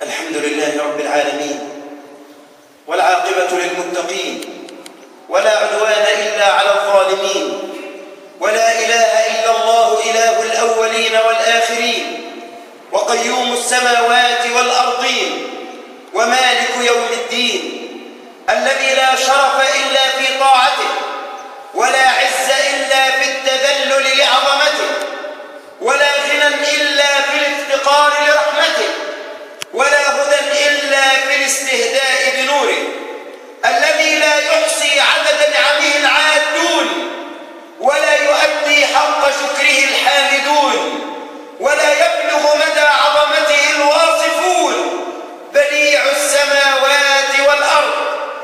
الحمد لله رب العالمين والعاقبة للمتقين ولا عدوان إلا على الظالمين ولا إله إلا الله إله الأولين والآخرين وقيوم السماوات والأرضين ومالك يوم الدين الذي لا شرف إلا في طاعته ولا عز إلا في التذلل لعظمته ولا غنى إلا في الافتقار لرحمته ولا هدى إلا في الاستهداء بنوره الذي لا يحصي عدد نعمه العادون ولا يؤدي حق شكره الحامدون ولا يبلغ مدى عظمته الواصفون بديع السماوات والأرض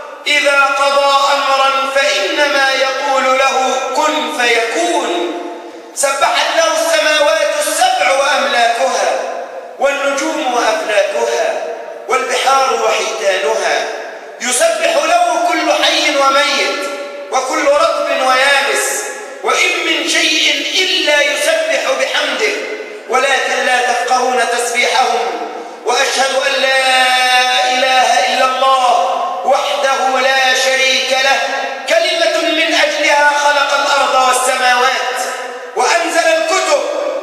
إذا قضى أمرا فإنما يقول له كن فيكون سبحت له السماوات السبع وأملاكها والنجوم وأفلاكها والبحار وحيتانها يسبح له كل حي وميت وكل رطب ويابس وإن من شيء إلا يسبح بحمده ولكن لا تفقهون تسبيحهم وأشهد أن لا إله إلا الله وحده لا شريك له كلمة من أجلها خلق الأرض والسماوات وأنزل الكتب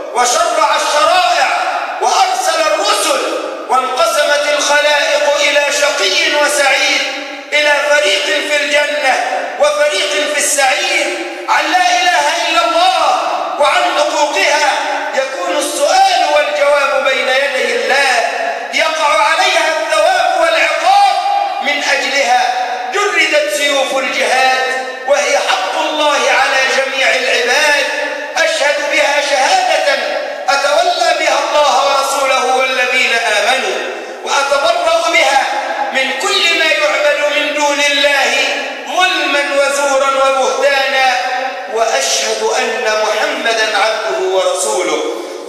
وشرع الشرائع وأرسل الرسل وانقسمت الخلائق إلى شقي وسعيد إلى فريق في الجنة وفريق في السعير عن لا إله إلا الله وعن حقوقها يكون السؤال والجواب بين يدي الله يقع عليها الثواب والعقاب من أجلها جردت سيوف الجهاد وهي حق الله على جميع العباد أشهد بها شهادة أتولى بها الله ورسوله والذين آمنوا وأتبرأ بها من كل ما يعبد من دون الله ظلما وزورا وبهتانا وأشهد أن محمدا عبده ورسوله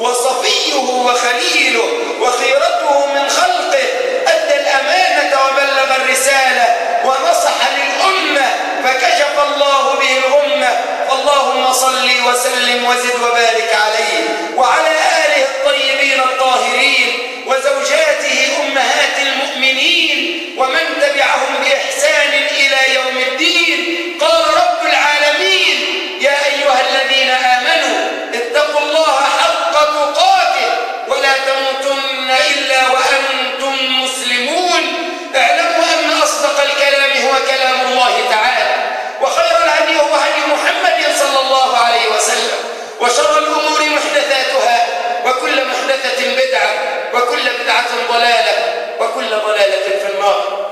وصفيه وخليله وخيرته من خلقه أدى الأمانة وبلغ الرسالة ونصح للأمة فكشف الله به الغمة اللهم صل وسلم وزد وبارك عليه وعلى آله الطيبين الطاهرين وزوجاته أمهات المؤمنين ومن تبعهم بإحسان إلى يوم الدين قال رب العالمين يا أيها الذين آمنوا اتقوا الله حق تقاته ولا تموتن إلا وأنتم مسلمون اعلموا أن أصدق الكلام هو كلام الله تعالى وخير الهدي هو هدي محمد صلى الله عليه وسلم وشر الأمور محدثاتها وكل محدثة بدعة وكل بدعة ضلالة وكل ضلالة في النار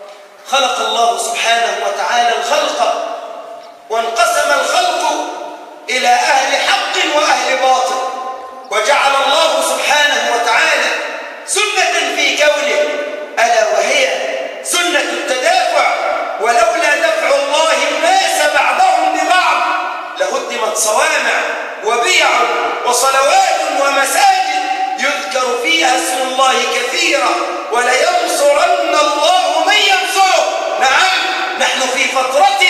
خلق الله سبحانه وتعالى الخلق وانقسم الخلق إلى أهل حق وأهل باطل وجعل الله سبحانه وتعالى سنة في كونه ألا وهي سنة التدافع ولولا دفع الله الناس بعضهم ببعض لهدمت صوامع وبيع وصلوات ومساجد يذكر فيها اسم الله كثيرا ولينصرن الله من ينصره نعم نحن في فترة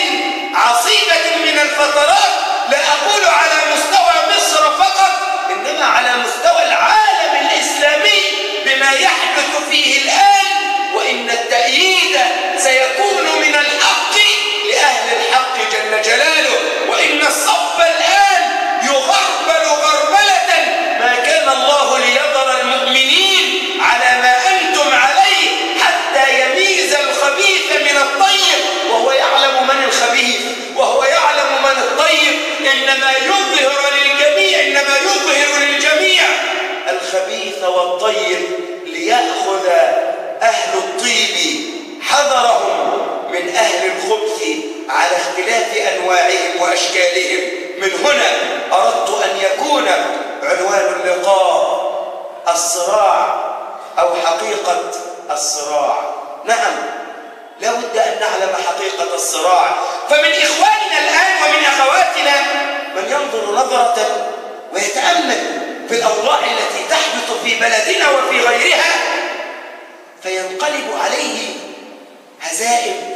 عصيبة من الفترات لا أقول على مستوى مصر فقط إنما على مستوى العالم الإسلامي بما يحدث فيه الآن وإن التأييد سيكون من الحق لأهل الحق جل جلاله وإن الصف الآن يغربل غربلة ما كان الله ليضر المؤمنين على ما أنتم عليه حتى يميز الخبيث من الطيب وهو يعلم من الخبيث وهو يعلم من الطيب إنما يظهر للجميع إنما يظهر للجميع الخبيث والطيب ليأخذ أهل الطيب حذرهم من أهل الخبث على اختلاف أنواعهم وأشكالهم من هنا أردت أن يكون عنوان اللقاء الصراع أو حقيقة الصراع نعم لا بد أن نعلم حقيقة الصراع فمن إخواننا الآن ومن أخواتنا من ينظر نظرة ويتأمل في الأوضاع التي تحدث في بلدنا وفي غيرها فينقلب عليه هزائم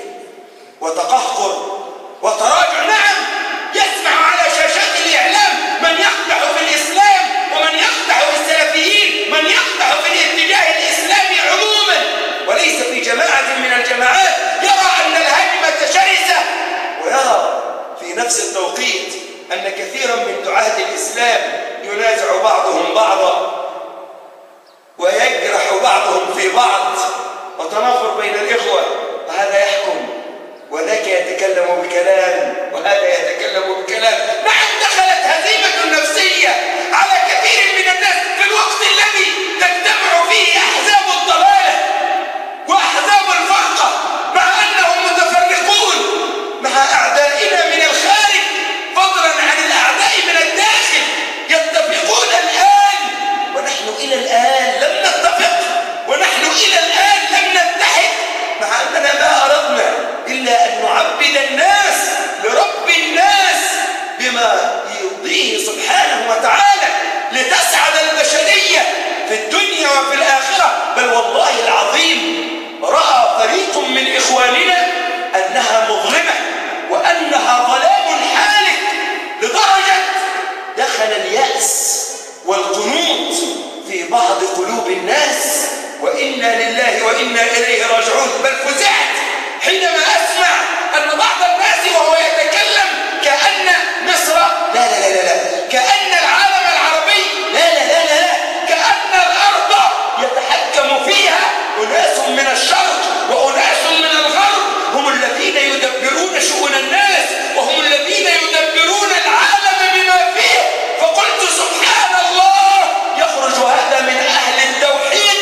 وتقهقر وتراجع نعم يسمع على شاشات الإعلام من يقدح في الإسلام ومن يقدح في السلفيين من يقدح في الاتجاه الإسلامي عموما كثيرا من دعاة الإسلام ينازع بعضهم بعضا ويجرح بعضهم في بعض وتنافر بين الإخوة وهذا يحكم وذاك يتكلم بكلام وهذا يتكلم بكلام نعم دخلت هزيمة نفسية على كثير من الناس في الوقت الذي تجتمع فيه أحزاب الضلالة وأحزاب الفرقة مع أنهم متفرقون مع أعدائنا من الخارج فضلا عن الأعداء من الداخل يتفقون الآن ونحن إلى الآن لم نتفق ونحن إلى الآن لم نتحد مع أننا ما أردنا إلا أن نعبد الناس لرب الناس بما يرضيه سبحانه وتعالى لتسعد البشرية في الدنيا وفي الآخرة بل والله العظيم رأى فريق من إخواننا أنها مظلمة وأنها ظلام حالك لدرجة دخل اليأس والقنوط في بعض قلوب الناس وإنا لله وإنا إليه راجعون بل فزعت حينما أسمع أن بعض الناس وهو يتكلم كأن مصر لا لا لا لا, لا. كأن العالم العربي لا لا لا لا, لا. كأن الأرض يتحكم فيها أناس من الشرق وأناس من الغرب هم الذين يدبرون شؤون الناس وهم الذين يدبرون العالم بما فيه فقلت سبحان الله يخرج هذا من أهل التوحيد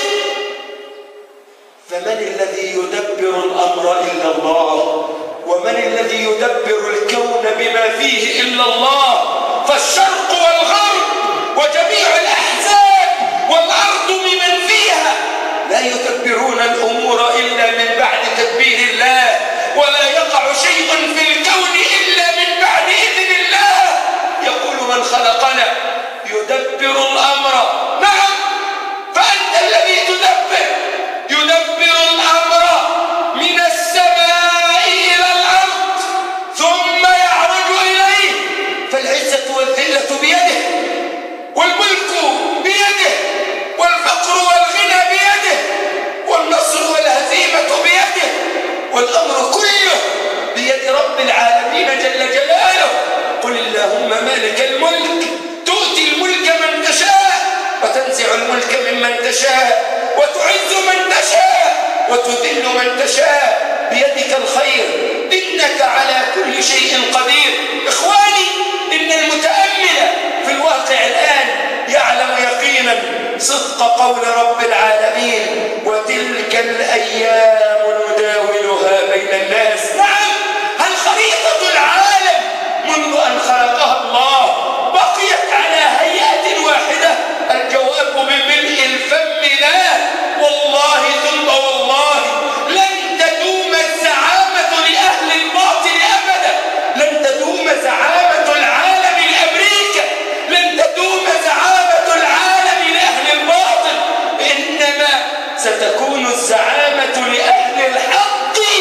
فمن الذي يدبر الأمر إلا الله ومن الذي يدبر الكون بما فيه إلا الله فالشرق والغرب وجميع الأحزاب والأرض بمن فيها لا يدبرون الأمور إلا من بعد تدبير الله ولا يقع شيء في الكون إلا من بعد إذن الله يقول من خلقنا يدبر الأمر نعم فأنت الذي تدبر يدبر الأمر من السماء إلى الأرض ثم يعرج إليه فالعزة والذلة بيده والملك بيده والفقر والغنى بيده والنصر والهزيمة بيده والأمر كله بيد رب العالمين جل جلاله قل اللهم مالك الملك تؤتي الملك من تشاء وتنزع الملك ممن تشاء وتعز من تشاء وتذل من تشاء بيدك الخير إنك على كل شيء قدير إخواني إن المتأمل في الواقع الآن يعلم يقينا صدق قول رب العالمين وتلك الأيام نداولها بين الناس نعم هل خريطة العالم منذ أن خلقها الله بقيت على هيئة واحدة الجواب بملء الفم لا والله ثم والله لن تدوم الزعامة لأهل الباطل أبدا لن تدوم زعامة العالم لأمريكا لن تدوم زعامة العالم لأهل الباطل إنما ستكون الزعامة لأهل الحق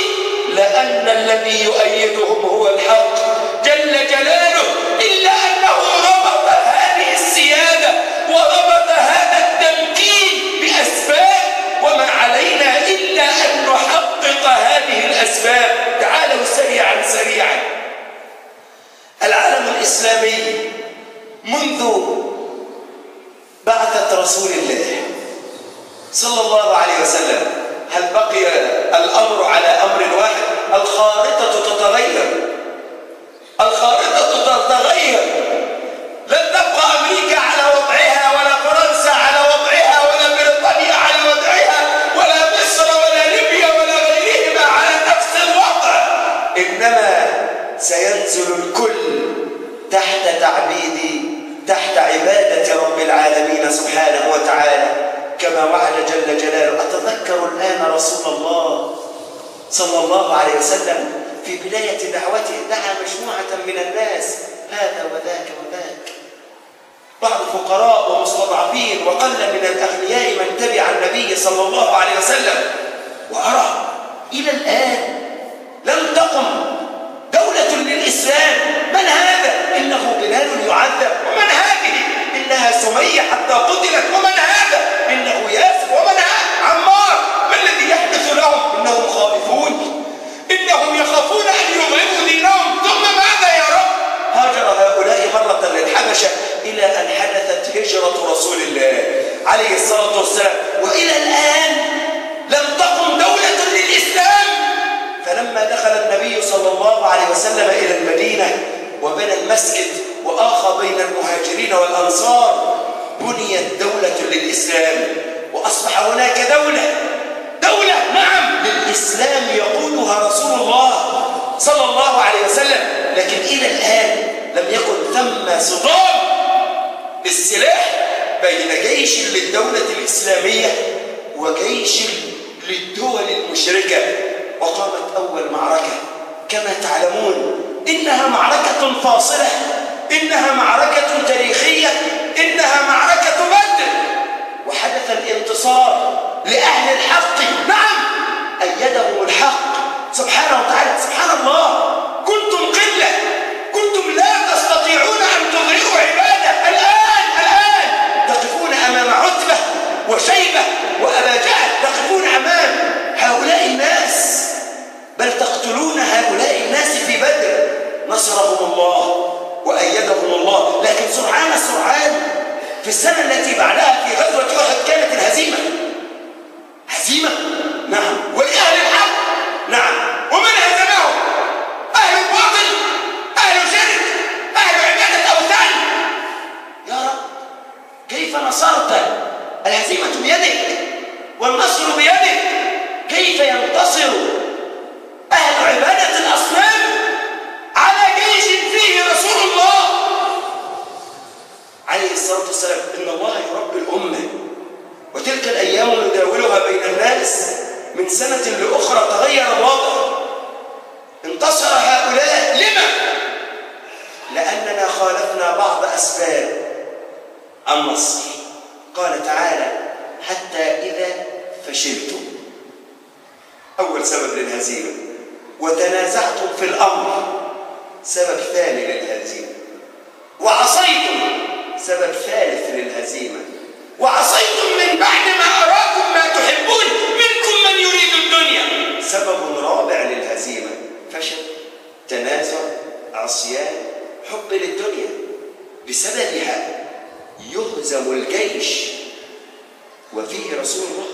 لأن الذي يؤيدهم هو الحق جل جلاله إلا أنه ربط هذه السيادة وربط هذا التمكين بأسباب وما علينا إلا أن نحقق هذه الأسباب تعالوا سريعا سريعا العالم الإسلامي منذ بعثة رسول الله صلى الله عليه وسلم هل بقي الأمر على أمر واحد الخارطة تتغير الخارطة تتغير لن تبقى أمريكا على وضعها ولا فرنسا على وضعها ولا بريطانيا على وضعها ولا مصر ولا ليبيا ولا غيرهما على نفس الوضع إنما سينزل الكل تحت تعبيد تحت عبادة رب العالمين سبحانه وتعالى كما وعد جل جلاله أتذكر الآن رسول الله صلى الله عليه وسلم في بداية دعوته دعا مجموعة من الناس هذا وذاك وذاك بعض الفقراء ومستضعفين وقل من الأغنياء من تبع النبي صلى الله عليه وسلم وأرى إلى الآن لم تقم دولة للإسلام من هذا؟ إنه بلال يعذب ومن هذه؟ إنها سمية حتى قتلت ومن هذا؟ إنه ياسر ومن هذا؟ عمار ما الذي يحدث لهم؟ إنهم خائفون إنهم يخافون أن يظهروا دينهم ثم ماذا يا رب؟ هاجر هؤلاء مرة عليه الصلاة والسلام وإلى الآن لم تقم دولة للإسلام فلما دخل النبي صلى الله عليه وسلم إلى المدينة وبنى المسجد وآخى بين المهاجرين والأنصار بنيت دولة للإسلام وأصبح هناك دولة دولة نعم للإسلام يقولها رسول الله صلى الله عليه وسلم لكن إلى الآن لم يكن ثم صدام بالسلاح بين جيش للدولة الإسلامية وجيش للدول المشركة وقامت أول معركة كما تعلمون إنها معركة فاصلة إنها معركة تاريخية إنها معركة بدر وحدث الانتصار لأهل الحق نعم أيدهم الحق سبحانه وتعالى سبحان الله كنتم قلة كنتم لا تستطيعون أن تظهروا عبادة الآن الآن تقفون أمام عتبة وشيبة وأبا جهل تقفون أمام هؤلاء الناس بل تقتلون هؤلاء الناس في بدر نصرهم الله وأيدهم الله لكن سرعان سرعان في السنة التي بعدها في غزوة أحد كانت الهزيمة هزيمة نعم ولأهل الحق نعم ومن هزمهم أهل الباطل أهل الشرك أهل عبادة أوثان يا رب كيف نصرت الهزيمة بيدك والنصر بيدك كيف ينتصر أهل عبادة الأصنام على جيش فيه رسول الله عليه الصلاة والسلام إن الله يربي الأمة وتلك الأيام نداولها بين الناس من سنة لأخرى تغير الوضع انتصر هؤلاء لما؟ لأننا خالفنا بعض أسباب النصر قال تعالى حتى إذا فشلتم أول سبب للهزيمة وتنازعتم في الأمر سبب ثاني للهزيمة وعصيتم سبب ثالث للهزيمة وعصيتم من بعد ما أراكم ما تحبون منكم من يريد الدنيا سبب رابع للهزيمة فشل تنازع عصيان حب للدنيا بسببها يهزم الجيش وفيه رسول الله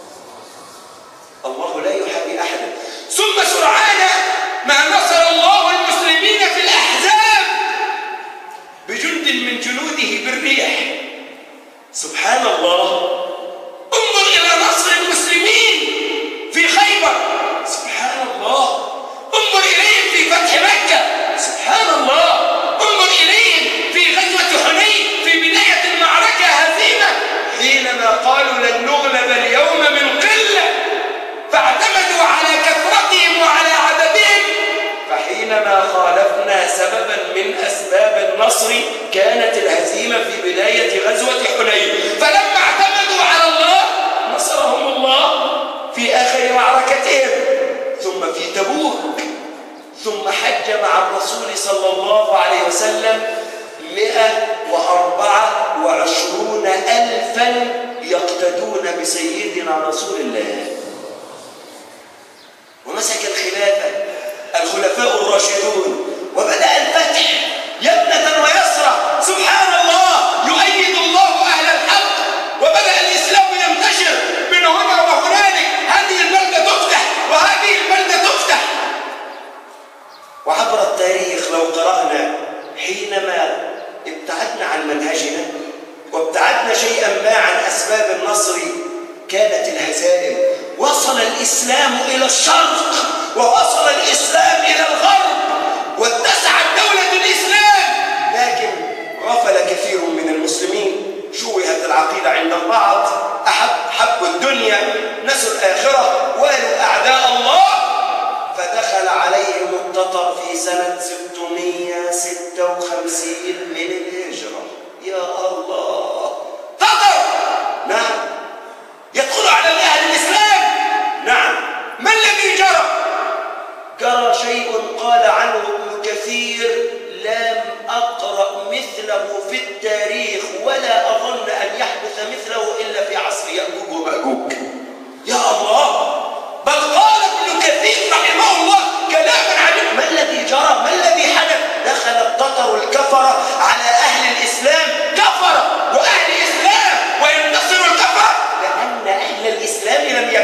الله لا يحابي أحدا ثم سرعان ما نصر الله المسلمين في الأحزاب بجند من جنوده بالريح سبحان الله انظر إلى نصر المسلمين في خيبر سبحان الله انظر إليهم في فتح مكة سبحان الله انظر إليهم في غزوة حنين في بداية المعركة هزيمة حينما قالوا لن نغلب اليوم من قلة فاعتمدوا على كثرتهم وعلى عددهم فحينما خالفنا سببا من أسباب النصر كانت الهزيمة في بداية غزوة حنين فلما اعتمدوا على الله نصرهم الله في آخر معركتهم ثم في تبوك ثم حج مع الرسول صلى الله عليه وسلم مئة وأربعة وعشرون ألفا يقتدون بسيدنا رسول الله ومسك الخلافة الخلفاء الراشدون وبدأ الفتح يمنة ويسرى سبحان الله يؤيد الله أهل الحق وبدأ الإسلام ينتشر من هنا وهنالك هذه البلدة تفتح وهذه البلدة تفتح وعبر التاريخ لو قرأنا حينما ابتعدنا عن منهجنا وابتعدنا شيئا ما عن أسباب النصر كانت الهزائم وصل الإسلام إلى الشرق ووصل الإسلام إلى الغرب واتسعت دولة الإسلام لكن غفل كثير من المسلمين شوهت العقيدة عند البعض أحب حبوا الدنيا نسوا الآخرة والوا أعداء الله فدخل عليهم التتر في سنة 656 من الهجرة يا الله تتر نعم يدخل على أهل الإسلام نعم ما الذي جرى جرى شيء قال عنه ابن كثير لم أقرأ مثله في التاريخ ولا أظن أن يحدث مثله إلا في عصر يأجوج ومأجوج يا الله بل قال ابن كثير رحمه الله كلاما عجيبا ما الذي جرى ما الذي حدث دخل التتر الكفرة على أهل الإسلام كفرة وأهل إسلام وينتصر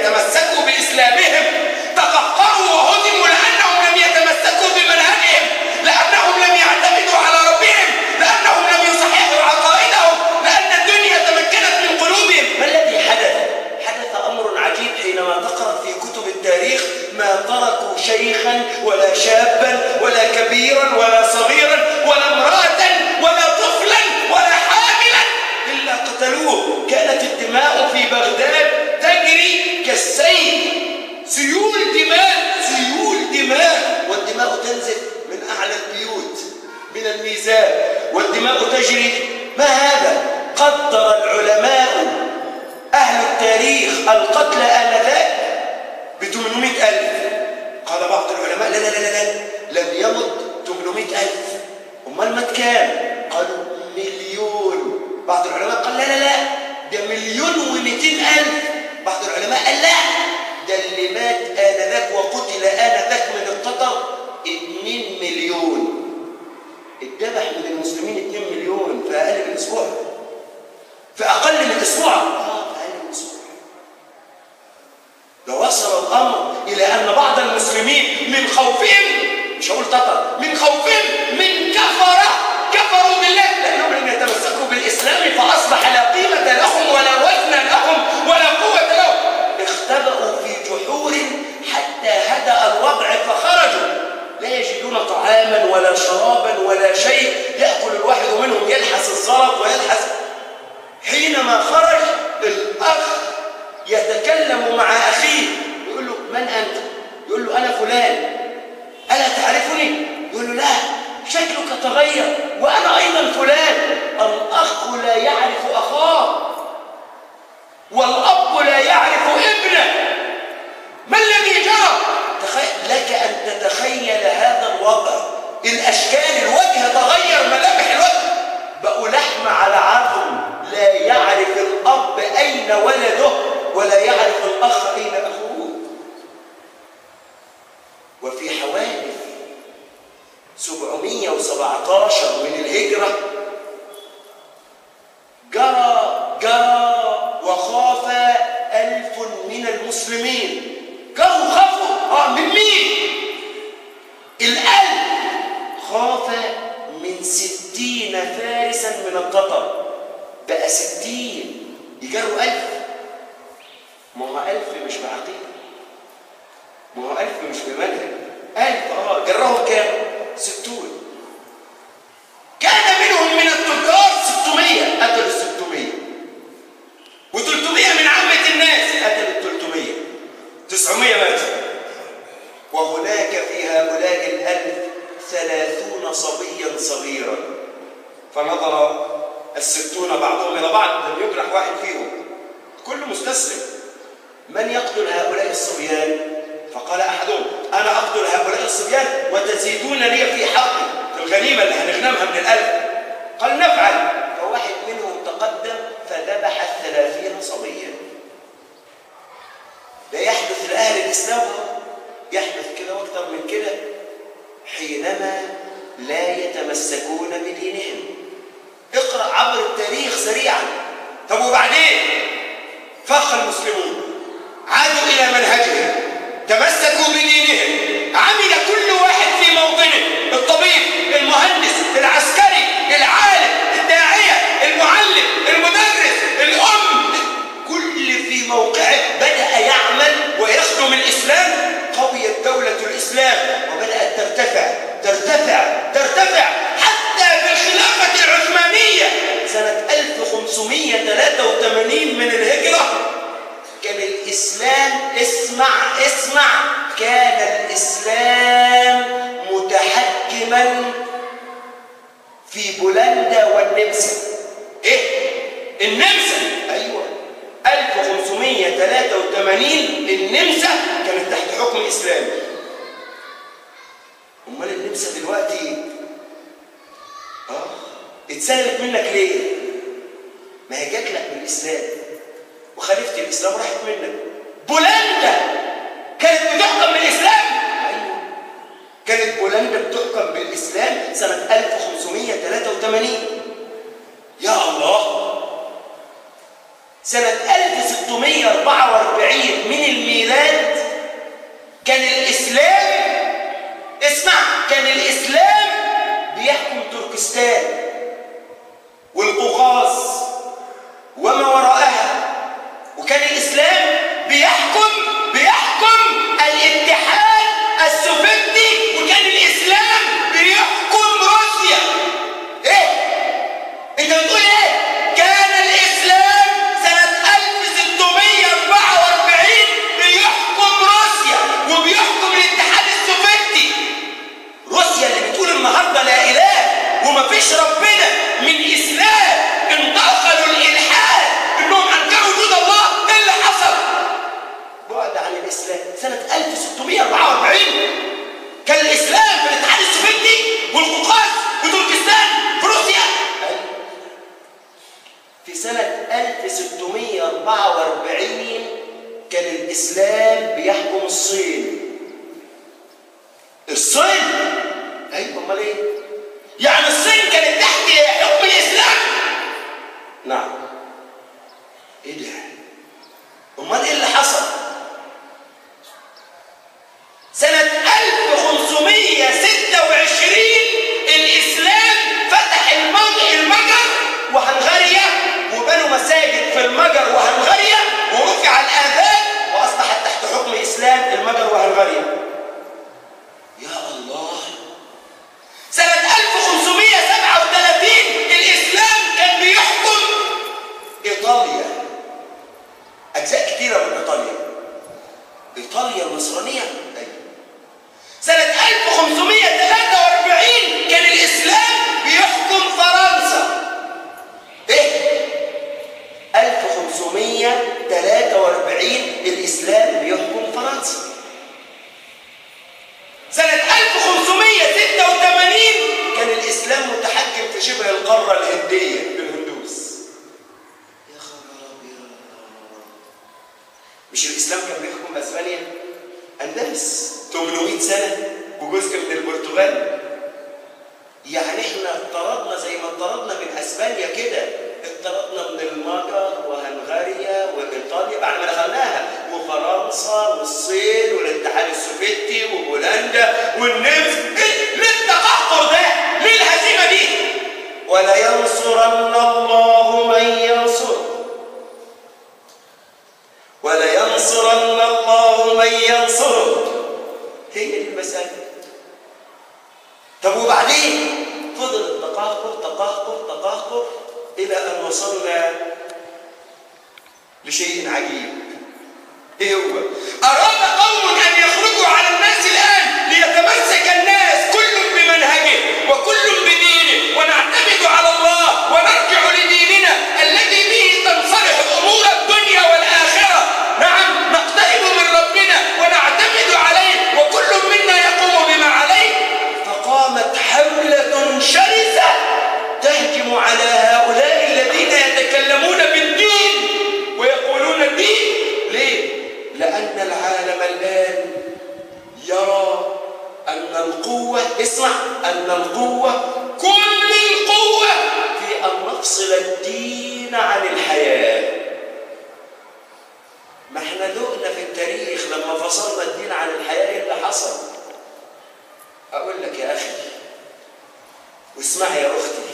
يتمسكوا بإسلامهم تقهقروا وهزموا لأنهم لم يتمسكوا بمنهجهم لأنهم لم يعتمدوا على ربهم لأنهم لم يصححوا عقائدهم لأن الدنيا تمكنت من قلوبهم ما الذي حدث؟ حدث أمر عجيب حينما تقرأ في كتب التاريخ ما تركوا شيخا ولا شابا ولا كبيرا ولا صغيرا ولا امرأة ولا طفلا ولا حاملا إلا قتلوه كانت الدماء في بغداد تجري كالسيل سيول دماء سيول دماء والدماء تنزل من أعلى البيوت من الميزان والدماء تجري ما هذا قدر العلماء أهل التاريخ القتل آنذاك ب 800 ألف قال بعض العلماء لا لا لا لا لم يمت 800 ألف أمال مات كام؟ قالوا مليون بعض العلماء قال لا لا لا ده مليون و200 ألف بعض العلماء قال لا ده اللي مات آنذاك وقتل آنذاك من القطر 2 مليون اتذبح من المسلمين 2 مليون في أقل من أسبوع في أقل من أسبوع آه في أقل من أسبوع ده وصل الأمر إلى أن بعض المسلمين من خوفهم مش هقول تطر من خوفهم من كفرة كفروا بالله لأنهم لم يتمسكوا بالإسلام فأصبح لا قيمة لهم ولا وزن لهم ولا قوة لهم اختبأوا في جحور حتى هدأ الوضع فخرجوا لا يجدون طعاما ولا شرابا ولا شيء يأكل الواحد منهم يلحس الزلط ويلحس حينما خرج الأخ يتكلم مع أخيه يقول له من أنت؟ يقول له أنا فلان ألا تعرفني؟ يقول له لا شكلك تغير وأنا أيضا فلان الأخ لا يعرف أخاه والأب لا يعرف ابنه ما الذي جرى؟ تخيل لك أن تتخيل هذا الوضع الأشكال الوجه تغير ملامح الوجه بقوا لحم على عظم لا يعرف الأب أين ولده ولا يعرف الأخ أين أخوه وفي حوادث 717 من الهجرة جرى جرى وخاف ألف من المسلمين جروا خافوا آه من مين؟ الألف خاف من ستين فارسا من القطر بقى ستين يجروا ألف ما هو ألف مش بعقيدة ما هو ألف مش بمنهج ألف اه جرهم كام؟ ستون كان منهم من التجار 600 قتلوا ال 600 و300 من عامة الناس قتلوا ال 300 900 ماتوا وهناك في هؤلاء الألف ثلاثون صبيا صغيرا فنظر الستون بعضهم إلى بعض لم يجرح واحد فيهم كل مستسلم من يقتل هؤلاء الصبيان فقال أحدهم أنا أقتل هؤلاء الصبيان وتزيدون لي في حقي في الغنيمة اللي هنغنمها من الألف قال نفعل فواحد منهم تقدم فذبح الثلاثين صبيا ده يحدث لأهل الإسلام يحدث كده واكثر من كده حينما لا يتمسكون بدينهم اقرأ عبر التاريخ سريعا طب وبعدين فخ المسلمون عادوا إلى منهجهم تمسكوا بدينهم عمل كل واحد في موطنه الطبيب المهندس العسكري العالم الداعية المعلم المدرس الأم كل في موقعه بدأ يعمل ويخدم الإسلام قويت دولة الإسلام وبدأت ترتفع ترتفع ترتفع حتى في الخلافة العثمانية سنة 1583 من الهجرة كان الإسلام اسمع اسمع كان الإسلام متحكما في بولندا والنمسا إيه؟ النمسا أيوة 1583 النمسا كانت تحت حكم إسلامي أمال النمسا دلوقتي آه اتسلبت منك ليه؟ ما هي جات لك بالإسلام وخالفت الإسلام راحت منك بولندا كانت بتحكم بالإسلام أيوة كانت بولندا بتحكم بالإسلام سنة 1583 يا الله سنة 1644 من كان الإسلام بيحكم تركستان والقوقاز وما وراءها وكان الإسلام بيحكم بيحكم الاتحاد السوفيتي وكان الإسلام بيحكم روسيا إيه؟ أنت بتقول إيه؟ كان الإسلام سنة 1644 بيحكم روسيا وبيحكم الاتحاد السوفيتي روسيا اللي بتقول النهارده لا اله ومفيش ربنا من اسلام انتقلوا الالحاد انهم انكروا وجود الله ايه اللي حصل؟ بعد عن الاسلام سنه 1644 كان الاسلام في الاتحاد السوفيتي والقوقاز وتركستان في روسيا في سنة 1644 كان الإسلام بيحكم الصين الصين ايوه امال ايه يعني الصين كانت تحت حكم الاسلام نعم ايه ده امال ايه اللي حصل سنة 1526 الإسلام فتح المج- المجر وهنغاريا وبنوا مساجد في المجر وهنغاريا ورفع الآذان وأصبحت تحت حكم الإسلام المجر وهنغاريا يا الله سنة 1537 الإسلام كان بيحكم إيطاليا أجزاء كتيرة من إيطاليا إيطاليا النصرانية أيوة. سنة 1543 كان الإسلام بيحكم فرنسا إيه؟ 1543 الإسلام بيحكم فرنسا سنة 1586 كان الإسلام متحكم في شبه القارة الهندية بالهندوس يا خبر أبيض مش الإسلام كان بيحكم أسبانيا؟ أندلس 800 سنة وجزء من البرتغال يعني احنا اضطردنا زي ما اضطردنا من اسبانيا كده اضطردنا من المجر وهنغاريا وايطاليا بعد ما دخلناها وفرنسا والصين والاتحاد السوفيتي وبولندا والنمس إيه؟ ليه التقهقر ده؟ ليه الهزيمه دي؟ ولينصرن الله من ينصره ولينصرن الله من ينصره هي دي المسألة طب وبعدين فضل التقهقر تقهقر تقهقر إلى أن وصلنا لشيء عجيب إيه هو؟ أراد قوم أن يخرجوا على الناس الآن ليتمسك الناس كل بمنهجه وكل بدينه ونعتمد على الله ونرجع لديننا الذي به تنصلح أمور الدنيا والآخرة نعم نقترب من ربنا ونعتمد عليه وكل منا يقوم بما عليه فقامت حملة شرسة تهجم على هؤلاء الذين يتكلمون بالدين ويقولون الدين ليه؟ لأن العالم الآن يرى أن القوة اسمع أن القوة كل القوة في أن نفصل الدين عن الحياة ما احنا ذقنا في التاريخ لما فصلنا الدين عن الحياة ايه اللي حصل أقول لك يا أخي واسمعي يا أختي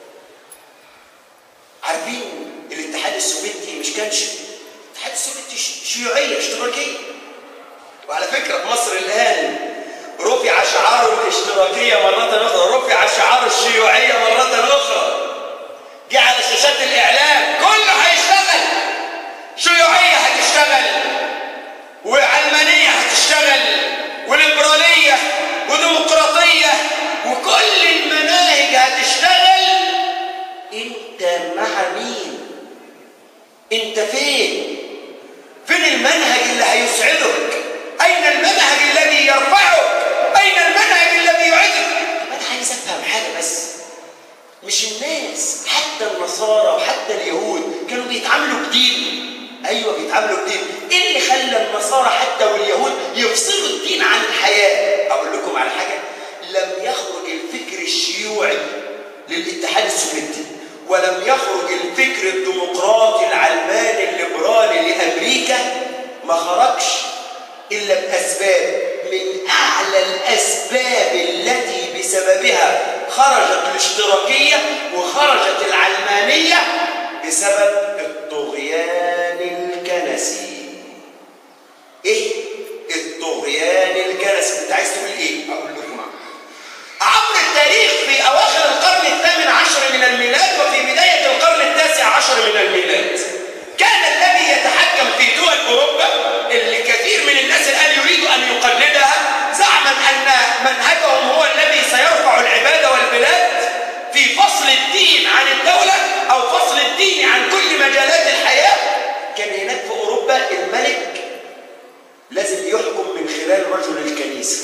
عارفين الاتحاد السوفيتي مش كان شي... الاتحاد السوفيتي ش- شيوعية اشتراكية وعلى فكرة في مصر الآن رفع شعار الاشتراكية مرة أخرى رفع شعار الشيوعية مرة أخرى جه على شاشات الإعلام كله هيشتغل شيوعية هتشتغل وعلمانية هتشتغل وليبرالية وديمقراطية وكل المناهج هتشتغل انت مع مين انت فين فين المنهج اللي هيسعدك اين المنهج الذي يرفعك اين المنهج الذي يعزك طب انا عايز افهم حاجه بس مش الناس حتى النصارى وحتى اليهود كانوا بيتعاملوا بدين ايوه بيتعاملوا بدين ايه اللي خلى النصارى حتى واليهود يفصلوا الدين عن الحياه اقول لكم على حاجه لم يخرج الفكر الشيوعي للاتحاد السوفيتي ولم يخرج الفكر الديمقراطي العلماني الليبرالي لامريكا ما خرجش الا باسباب من أعلى الأسباب التي بسببها خرجت الاشتراكية وخرجت العلمانية بسبب الطغيان الكنسي ايه الطغيان الكنسي انت عايز تقول ايه اقول لكم عبر التاريخ في اواخر القرن الثامن عشر من الميلاد وفي بدايه القرن التاسع عشر من الميلاد كان الذي يتحكم في دول اوروبا اللي كثير من الناس الان يريد ان يقلدها زعما ان منهجهم هو الذي سيرفع العباده والبلاد في فصل الدين عن الدوله او فصل الدين عن كل مجالات الحياه كان هناك في اوروبا الملك لازم يحكم من خلال رجل الكنيسه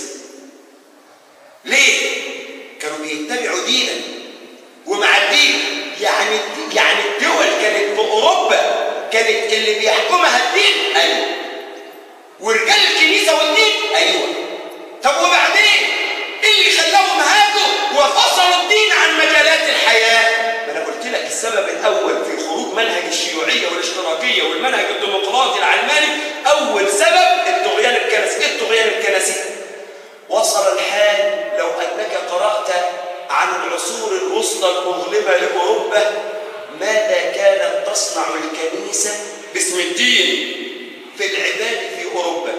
ليه؟ كانوا بيتبعوا دينا ومع الدين يعني يعني الدول كانت في اوروبا كانت اللي بيحكمها الدين ايوه ورجال الكنيسه والدين ايوه طب وبعدين ايه اللي خلاهم هاجوا وفصلوا الدين عن مجالات الحياه؟ ما انا قلت لك السبب الاول في خروج منهج الشيوعيه والاشتراكيه والمنهج الديمقراطي العلماني اول سبب الطغيان الكنسي، ايه الطغيان الكنسي؟ وصل الحال لو أنك قرأت عن العصور الوسطى المظلمة لأوروبا ماذا كانت تصنع الكنيسة باسم الدين في العباد في أوروبا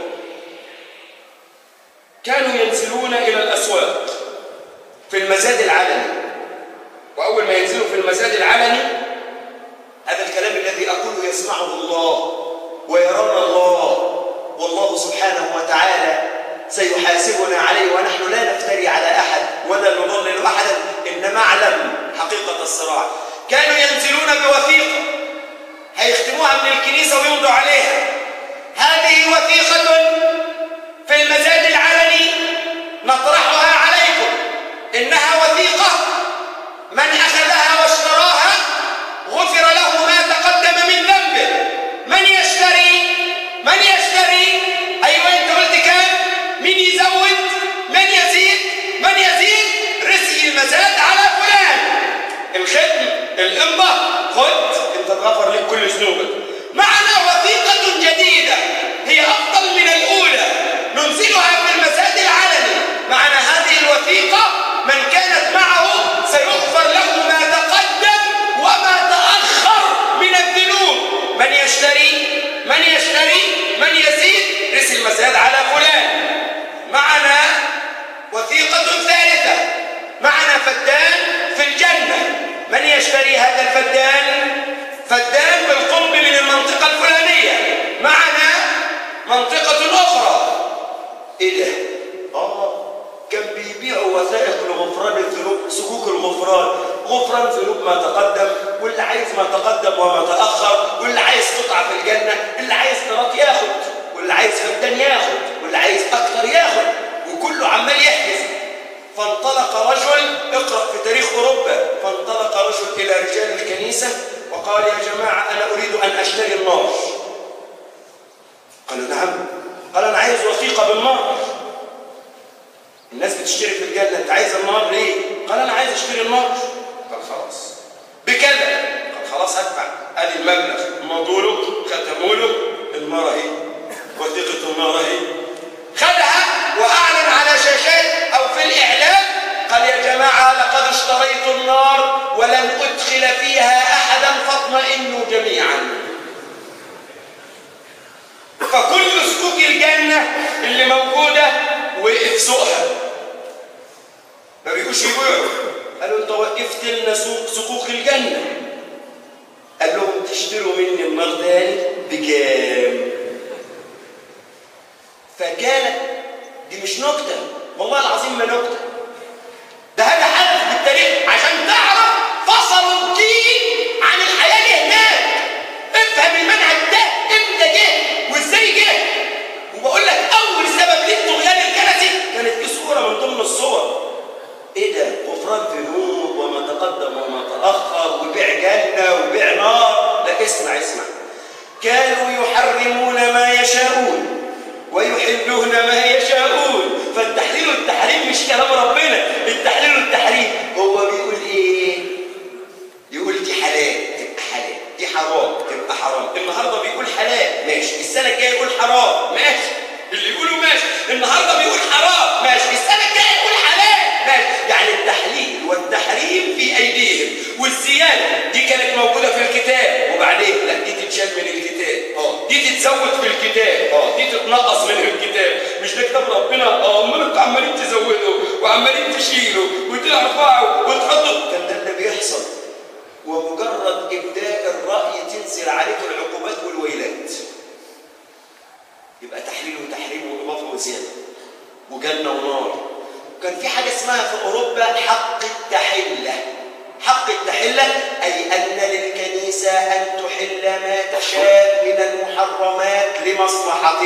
كانوا ينزلون إلى الأسواق في المزاد العلني وأول ما ينزلوا في المزاد العلني هذا الكلام الذي أقوله يسمعه الله ويرون الله والله سبحانه وتعالى سيحاسبنا عليه ونحن لا نفتري على أحد ولا نضلل أحدا إنما أعلم حقيقة الصراع كانوا ينزلون بوثيقة هيختموها من الكنيسة ويمضوا عليها هذه وثيقة في المزاد العلني نطرحها عليكم إنها وثيقة من أخذها واشتراها غفر له ما تقدم من ذنبه من يشتري من يشتري أيوة أنت قلت كام من يزود من يزيد من يزيد رسي المزاد على فلان الختم الإمضة خد انت اتغفر لك كل ذنوبك معنا وثيقة جديدة هي أفضل من الأولى ننزلها في المزاد العلني معنا هذه الوثيقة من كانت معه سيغفر له ما تقدم وما تأخر من الذنوب من يشتري من يشتري من يزيد رسي المزاد على فلان معنا وثيقة ثالثة معنا فدان في الجنة من يشتري هذا الفدان فدان بالقرب من المنطقة الفلانية معنا منطقة أخرى إيه ده؟ آه كان بيبيعوا وثائق لغفران الذنوب سكوك الغفران غفران ذنوب ما تقدم واللي عايز ما تقدم وما تأخر واللي عايز قطعة في الجنة اللي عايز قراط ياخد واللي عايز فدان ياخد واللي عايز أكتر ياخد وكله عمال يحجز فانطلق رجل اقرأ في تاريخ أوروبا فانطلق رجل إلى رجال الكنيسة وقال يا جماعة أنا أريد أن أشتري النار قالوا نعم قال أنا عايز وثيقة بالنار الناس بتشتري في الجنة أنت عايز النار ليه؟ قال أنا عايز أشتري النار قال خلاص بكذا قال خلاص هدفع ادي المبلغ مضوا له ختموا له النار اهي وثيقة النار اهي خدها وأعلن على شاشات أو في الإعلام قال يا جماعة لقد اشتريت النار ولن أدخل فيها أحدا فاطمئنوا جميعا فكل سكوك الجنة اللي موجودة وقف سوقها ما بيجوش يبيعوا قالوا انت وقفت لنا سوق سكوك الجنة قال لهم تشتروا مني النار تاني بكام فكانت دي مش نكتة والله العظيم ما نكتة ده هذا حدث بالتاريخ عشان تعرف فصلوا الدين عن الحياة اللي هناك افهم المنهج ده امتى جه وازاي جه وبقول لك اول سبب للطغيان الكنسي كانت في صورة من ضمن الصور ايه ده غفران ذنوب وما تقدم وما تأخر وبيع جنة وبيع نار لا اسمع اسمع كانوا يحرمون ما يشاءون ويحلون ما يشاءون فالتحليل والتحريم مش كلام ربنا التحليل والتحريم هو بيقول ايه يقول دي حلال تبقى حلال دي حرام تبقى حرام النهارده بيقول حلال ماشي السنه الجايه يقول حرام ماشي اللي يقولوا ماشي النهارده بيقول حرام ماشي السنه الجايه يقول حلال ماشي يعني التحليل والتحريم في ايديهم والزياده دي كانت موجوده في الكتاب وبعدين لا دي تتشال من الكتاب اه دي تتزود في الكتاب اه دي تتنقص من الكتاب مش ده كتاب ربنا اه امال انتوا عمالين تزودوا وعمالين تشيلوا وترفعوا وتحطوا كان ده اللي بيحصل ومجرد ابداء الراي تنزل عليكم العقوبات والويلات يبقى تحليل وتحريم واضافه وزياده وجنه ونار كان في حاجه اسمها في اوروبا حق التحله حق التحله اي ان للكنيسه ان تحل ما تشاء من المحرمات لمصلحه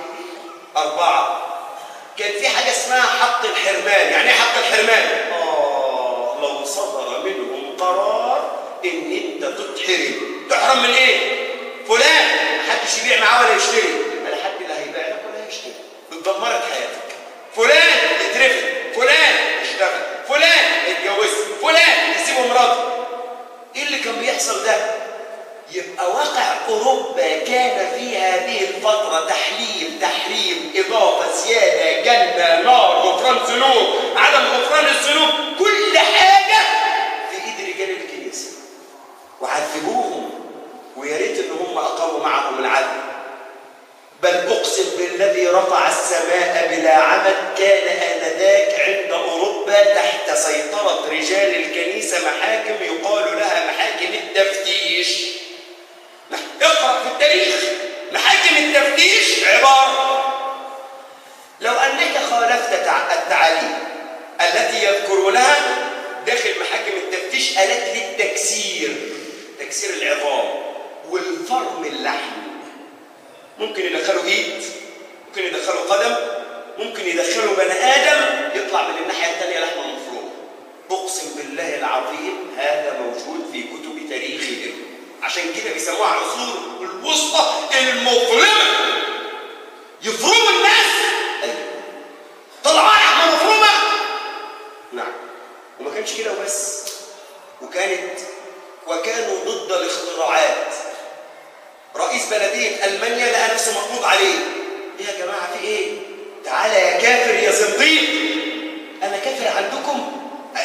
اربعه كان في حاجه اسمها حق الحرمان يعني ايه حق الحرمان اه لو صدر منهم قرار ان انت تتحرم تحرم من ايه فلان محدش يبيع معاه ولا يشتري يبقى لا حد لا هيبيع لك ولا هيشتري اتدمرت حياتك فلان اترفد فلان اشتغل فلان اتجوز فلان يسيب مراته ايه اللي كان بيحصل ده يبقى واقع اوروبا كان في هذه الفتره تحليل تحريم اضافه زياده جنه نار غفران ذنوب عدم غفران الذنوب كل حاجه في ايد رجال الكنيسه وعذبوهم ويا ريت ان هم اقاموا معهم العدل بل اقسم بالذي رفع السماء بلا عمد كان انذاك عند اوروبا تحت سيطره رجال الكنيسه محاكم يقال لها محاكم التفتيش اقرا في التاريخ محاكم التفتيش عباره لو انك خالفت التعاليم التي يذكرونها داخل محاكم التفتيش الات للتكسير تكسير العظام والفرم اللحم ممكن يدخلوا ايد ممكن يدخلوا قدم ممكن يدخلوا بني ادم يطلع من الناحيه الثانيه لحمه مفرومه اقسم بالله العظيم هذا موجود في كتب تاريخهم عشان كده بيسموها عصور الوسطى المظلمه يفرموا الناس أيوة. طلعوا لحمه مفرومه نعم وما كانش كده وبس وكانت وكانوا ضد الاختراعات رئيس بلدية ألمانيا لقى نفسه مقبوض عليه إيه يا جماعة في إيه؟ تعالى يا كافر يا زنديق أنا كافر عندكم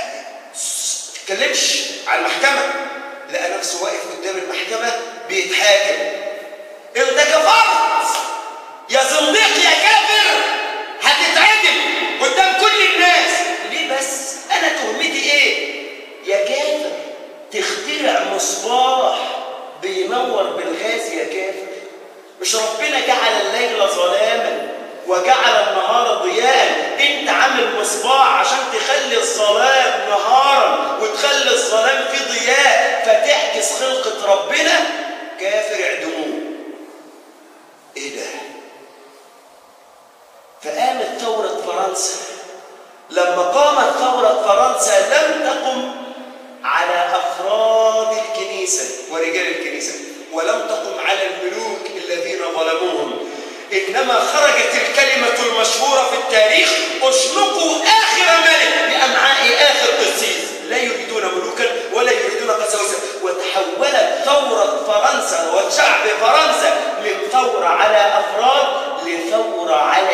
تتكلمش على المحكمة لقى نفسه واقف قدام المحكمة بيتحاكم أنت كفرت يا زنديق يا كافر هتتعدم قدام كل الناس ليه بس؟ أنا تهمتي إيه؟ يا كافر تخترع مصباح بينور بالغاز يا كافر مش ربنا جعل الليل ظلاما وجعل النهار ضياء انت عامل مصباح عشان تخلي الظلام نهارا وتخلي الظلام في ضياء فتعكس خلقة ربنا كافر اعدموه ايه ده فقامت ثورة فرنسا لما قامت ثورة فرنسا لم تقم على أفراد الكنيسة ورجال الكنيسة ولم تقم على الملوك الذين ظلموهم إنما خرجت الكلمة المشهورة في التاريخ اشنقوا آخر ملك بأمعاء آخر قسيس لا يريدون ملوكا ولا يريدون قساوسة وتحولت ثورة فرنسا وشعب فرنسا من ثورة على أفراد لثورة على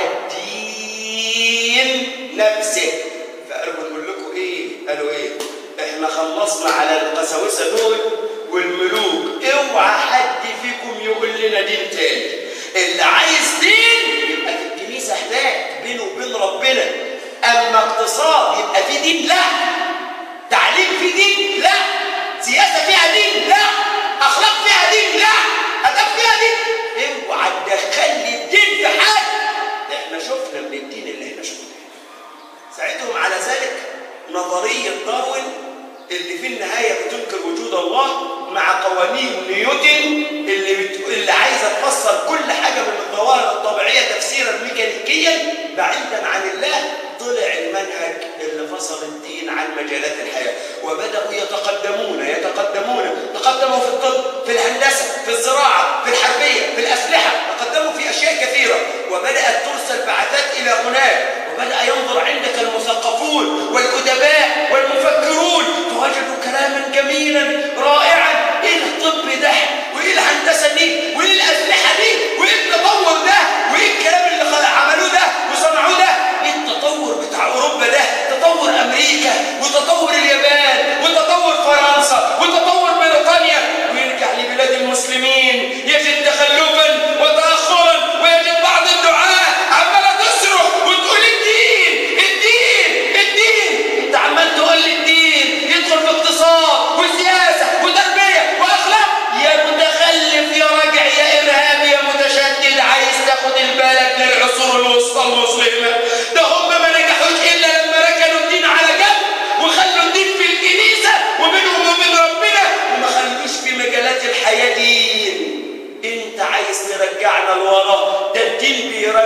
الدين نفسه فقالوا بنقول لكم إيه؟ قالوا إيه؟ احنا خلصنا على القساوسه دول والملوك اوعى حد فيكم يقول لنا دين تاني اللي عايز دين يبقى في الكنيسه هناك بينه وبين ربنا اما اقتصاد يبقى في دين لا تعليم في دين لا سياسه فيها دين لا اخلاق فيها دين لا ادب فيها دين اوعى تدخل لي الدين في حاجه احنا شفنا من الدين اللي احنا شفناه ساعدهم على ذلك نظرية داروين اللي في النهاية بتنكر وجود الله مع قوانين نيوتن اللي بت... اللي عايزة تفسر كل حاجة من الظواهر الطبيعية تفسيرا ميكانيكيا بعيدا عن الله طلع المنهج اللي فصل الدين عن مجالات الحياة وبدأوا يتقدمون يتقدمون تقدموا في الطب في الهندسة في الزراعة في الحربية في الأسلحة تقدموا في أشياء كثيرة وبدأت ترسل بعثات إلى هناك وبدأ ينظر عندك المثقفون والأدباء والمفكرون فوجدوا كلاما جميلا رائعا إيه الطب ده وإيه الهندسة دي وإيه الأسلحة دي وإيه التطور ده وإيه الكلام اللي عملوه ده وصنعوه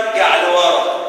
نرجع لورا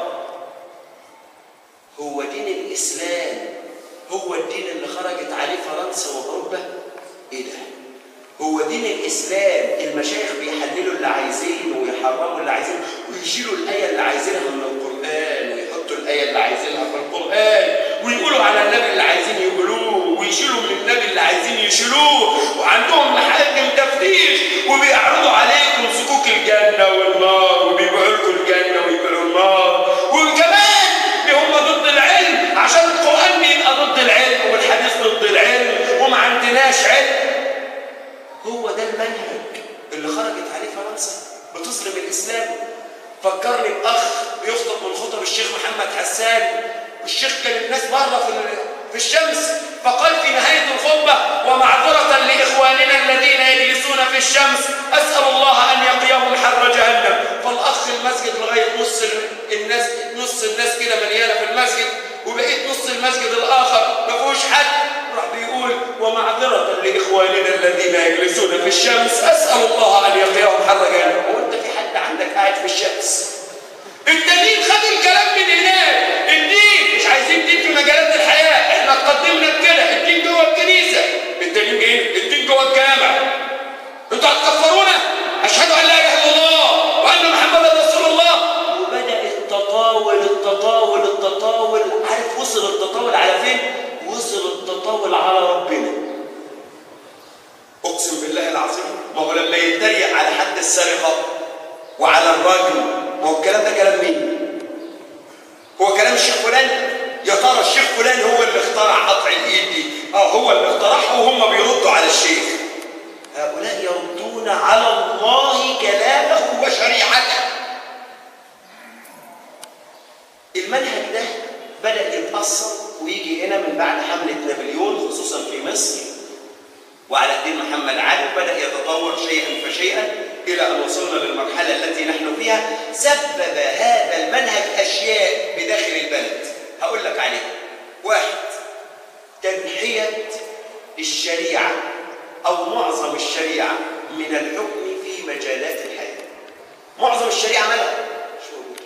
هو دين الإسلام هو الدين اللي خرجت عليه فرنسا وأوروبا؟ إيه ده؟ هو دين الإسلام المشايخ بيحللوا اللي عايزينه ويحرموا اللي عايزينه ويشيلوا الآية اللي عايزينها من القرآن ويحطوا الآية اللي عايزينها في القرآن ويقولوا على النبي اللي عايزين يقولوه ويشيلوا من النبي اللي عايزين يشيلوه وعندهم محاكم تفتيش وبيعرضوا عليكم سكوك الجنة والنار وبيبيعوا لكم الجنة ويبيعوا النار وكمان هم ضد العلم عشان القرآن بيبقى ضد العلم والحديث ضد العلم وما عندناش علم هو ده المنهج اللي خرجت عليه فرنسا بتظلم الإسلام فكرني بأخ بيخطب من خطب الشيخ محمد حسان والشيخ كان الناس بره في في الشمس فقال في نهاية الخطبة ومعذرة لإخواننا الذين يجلسون في الشمس أسأل الله أن يقيهم حر جهنم فالأخ المسجد لغاية نص الناس نص الناس كده مليانة في المسجد وبقيت نص المسجد الآخر ما فيهوش حد راح بيقول ومعذرة لإخواننا الذين يجلسون في الشمس أسأل الله أن يقيهم حر جهنم هو أنت في حد عندك قاعد في الشمس الدليل خد الكلام من هناك الدين مش عايزين دين في مجالات الحياة احنا قدمنا بكده الدين جوه الكنيسة الدليل ايه؟ الدين جوه الجامع انتوا هتكفرونا اشهد ان لا اله الا الله وان محمدا رسول الله وبدأ التطاول التطاول التطاول عارف وصل التطاول على فين؟ وصل التطاول على ربنا اقسم بالله العظيم ما هو لما يتريق على حد السرقه وعلى الراجل ما هو الكلام ده كلام مين؟ هو كلام الشيخ فلان؟ يا ترى الشيخ فلان هو اللي اخترع قطع الايد دي اه هو اللي اخترعها وهم بيردوا على الشيخ هؤلاء يردون على الله كلامه وشريعته المنهج ده بدأ يتأثر ويجي هنا من بعد حملة نابليون خصوصا في مصر وعلى الدين محمد علي بدأ يتطور شيئا فشيئا إلى أن وصلنا للمرحلة التي نحن فيها سبب هذا المنهج أشياء بداخل البلد هقول لك عليها واحد تنحية الشريعة أو معظم الشريعة من الحكم في مجالات الحياة معظم الشريعة مالها مش موجودة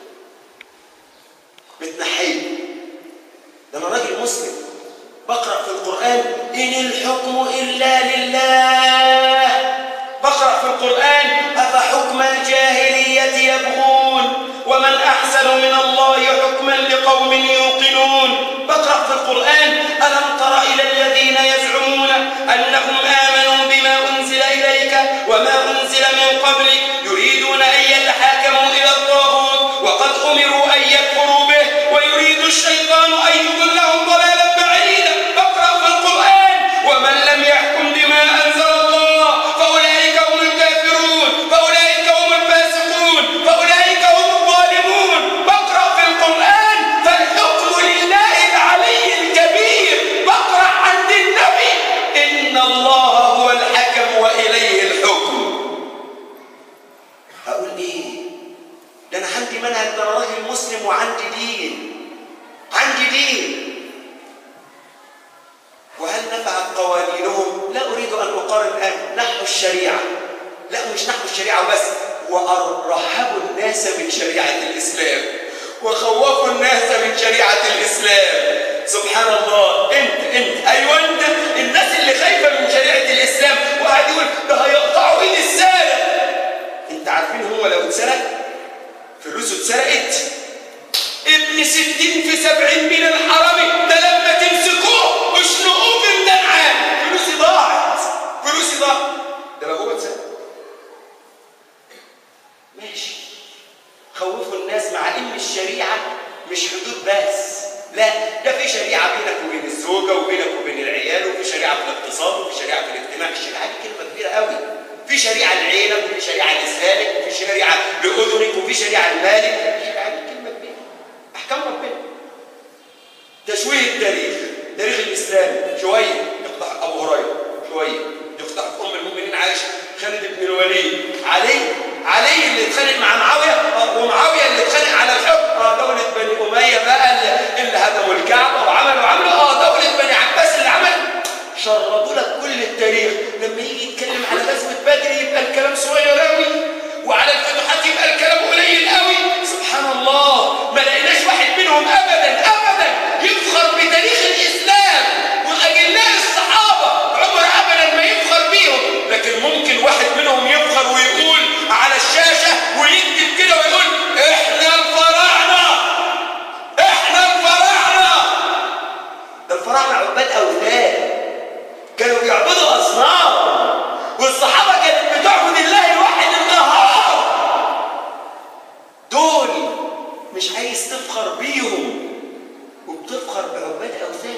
متنحية ده أنا راجل مسلم بقرأ في القرآن إن الحكم إلا لله بقرأ في القرآن أفحكم الجاهلية يبغون ومن أحسن من الله حكما لقوم يوقنون بقرأ في القرآن ألم تر إلى الذين يزعمون أنهم آمنوا بما أنزل إليك وما أنزل من قبلك يريدون أن يتحاكموا إلى الطاغوت وقد أمروا أن يكفروا به ويريد الشيطان أن يضلهم ضلالا بعيدا بقرأ في القرآن ومن لم يحكم بما أنزل الله فأولئك هم الكافرون فأولئك هم الفاسقون فأولئك هم الظالمون بقرأ في القرآن فالحكم لله العلي الكبير بقرأ عند النبي إن الله هو الحكم وإليه الحكم هقول إيه؟ ده أنا عندي منهج ده أنا راجل مسلم وعندي دين عندي دين وهل نفعت قوانينهم؟ لا أريد أن أقارن الآن نحو الشريعة لا مش نحو الشريعة بس وأرهبوا الناس من شريعة الإسلام وخوفوا الناس من شريعة الإسلام سبحان الله أنت أنت أيوة أنت الناس اللي خايفة من شريعة الإسلام وقاعد يقول ده هيقطعوا إيد السارق أنت عارفين هو لو اتسرق فلوسه اتسرقت ابن ستين في سبعين من الحرامي ده لما تمسكوه اشنقوه في النعام فلوسي ضاعت فلوسي ضاعت ده لو هو اتسرق ماشي خوفوا الناس مع ان الشريعه مش حدود بس لا ده في شريعه بينك وبين الزوجه وبينك وبين العيال وفي شريعه في الاقتصاد وفي شريعه في الاجتماع الشريعه دي كلمه كبيره قوي في شريعه لعينك وفي شريعه لسانك وفي شريعه لاذنك وفي شريعه لمالك الشريعه دي كلمه كبيره احكام ربنا تشويه التاريخ تاريخ الاسلام شويه يقطع ابو هريره شويه يقطع ام المؤمنين عائشه خالد بن الوليد علي علي اللي اتخانق مع معاويه آه، ومعاويه اللي اتخانق على الحكم اه دوله بني اميه بقى اللي, اللي هدموا الكعبه وعملوا عملوا اه دوله بني عباس اللي عمل شردوا لك كل التاريخ لما يجي يتكلم على غزوه بدر يبقى الكلام صغير قوي وعلى الفتوحات يبقى الكلام قليل قوي سبحان الله مش عايز تفخر بيهم وبتفخر بعباد أوثان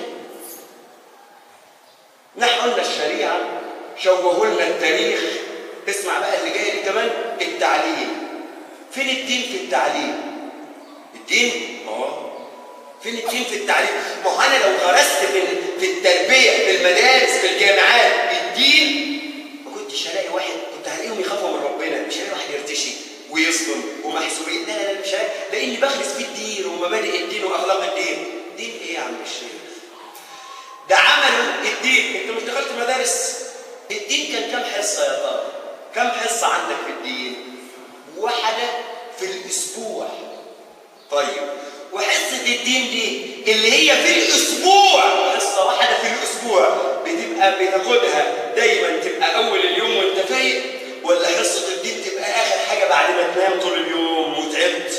نحن قلنا الشريعة شوهوا لنا التاريخ اسمع بقى اللي جاي دي كمان التعليم فين الدين في التعليم الدين اه فين الدين في التعليم ما هو انا لو غرست في في التربيه في المدارس في الجامعات الدين ما كنتش هلاقي واحد كنت هلاقيهم يخافوا من ربنا مش هلاقي واحد يرتشي ويصدم ومحسوبين لا لا لا مش هلاقي لاني بغرس فيه الدين ومبادئ الدين واخلاق الدين دين ايه يا عم الشيخ ده عملوا الدين انت مش دخلت مدارس الدين كان كام حصه يا ترى كام حصه عندك في الدين واحده في الاسبوع طيب وحصه الدين دي اللي هي في الاسبوع حصه واحده في الاسبوع بتبقى بتاخدها دايما تبقى اول اليوم وانت فايق ولا حصه الدين تبقى اخر حاجه بعد ما تنام طول اليوم وتعبت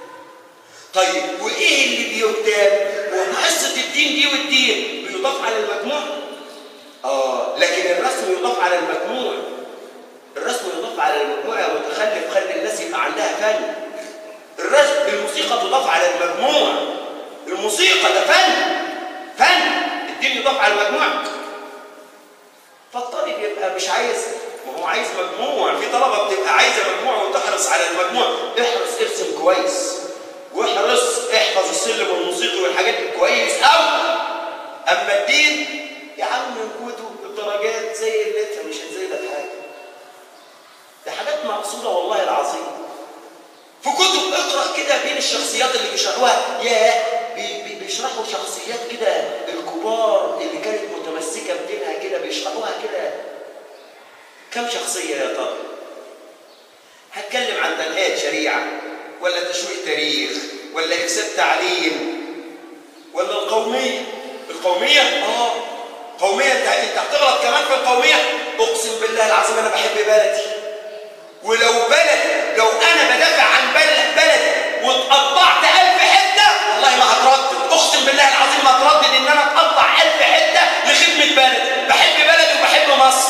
طيب وايه اللي بيكتب وما حصه الدين دي والدين بيضاف على المجموع اه لكن الرسم يضاف على المجموع الرسم يضاف على المجموع يا متخلف خلي الناس يبقى عندها فن الرسم الموسيقى تضاف على المجموع الموسيقى ده فن فن الدين يضاف على المجموع فالطالب يبقى مش عايز ما هو عايز مجموع في طلبه بتبقى عايزه مجموع وتحرص على المجموع احرص ارسم كويس واحرص احفظ السلم الموسيقي والحاجات دي كويس قوي اما الدين يا عم وجوده الدرجات زي الليتها مش هتزيدك حاجه ده حاجات مقصوده والله العظيم في كتب اقرا كده بين الشخصيات اللي بيشرحوها يا بيشرحوا شخصيات كده الكبار اللي كانت متمسكه بدينها كده بيشرحوها كده كم شخصيه يا ترى هتكلم عن تنهية شريعه ولا تشويه تاريخ ولا افساد تعليم ولا القوميه القوميه اه قوميه انت انت هتغلط كمان في القوميه اقسم بالله العظيم انا بحب بلدي ولو بلد لو انا بدافع عن بلد بلد واتقطعت ألف حته والله ما هتردد اقسم بالله العظيم ما هتردد ان انا اتقطع ألف حته لخدمه بلدي بحب بلدي وبحب مصر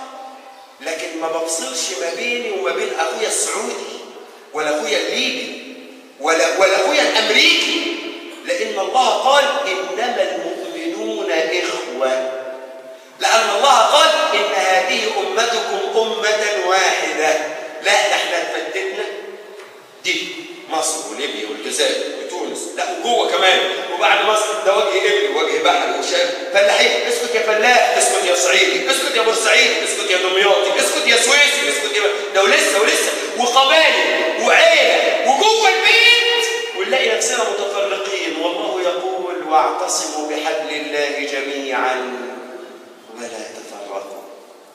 لكن ما بفصلش ما بيني وما بين اخويا السعودي ولا اخويا الليبي ولا ولا اخويا الامريكي لان الله قال انما المؤمنون اخوه لان الله قال ان هذه امتكم امه واحده لا ده احنا اتفتتنا دي مصر وليبيا والجزائر وتونس لا وجوه كمان وبعد مصر ده وجه ابلي ووجه بحري وشام فلاحين اسكت يا فلاح اسكت يا صعيدي اسكت يا بورسعيدي اسكت يا دمياطي اسكت يا سويسي اسكت يا ده ولسه ولسه وقبائل وعيله وجوه البيت ونلاقي نفسنا متفرقين والله يقول واعتصموا بحبل الله جميعا ولا تفرقوا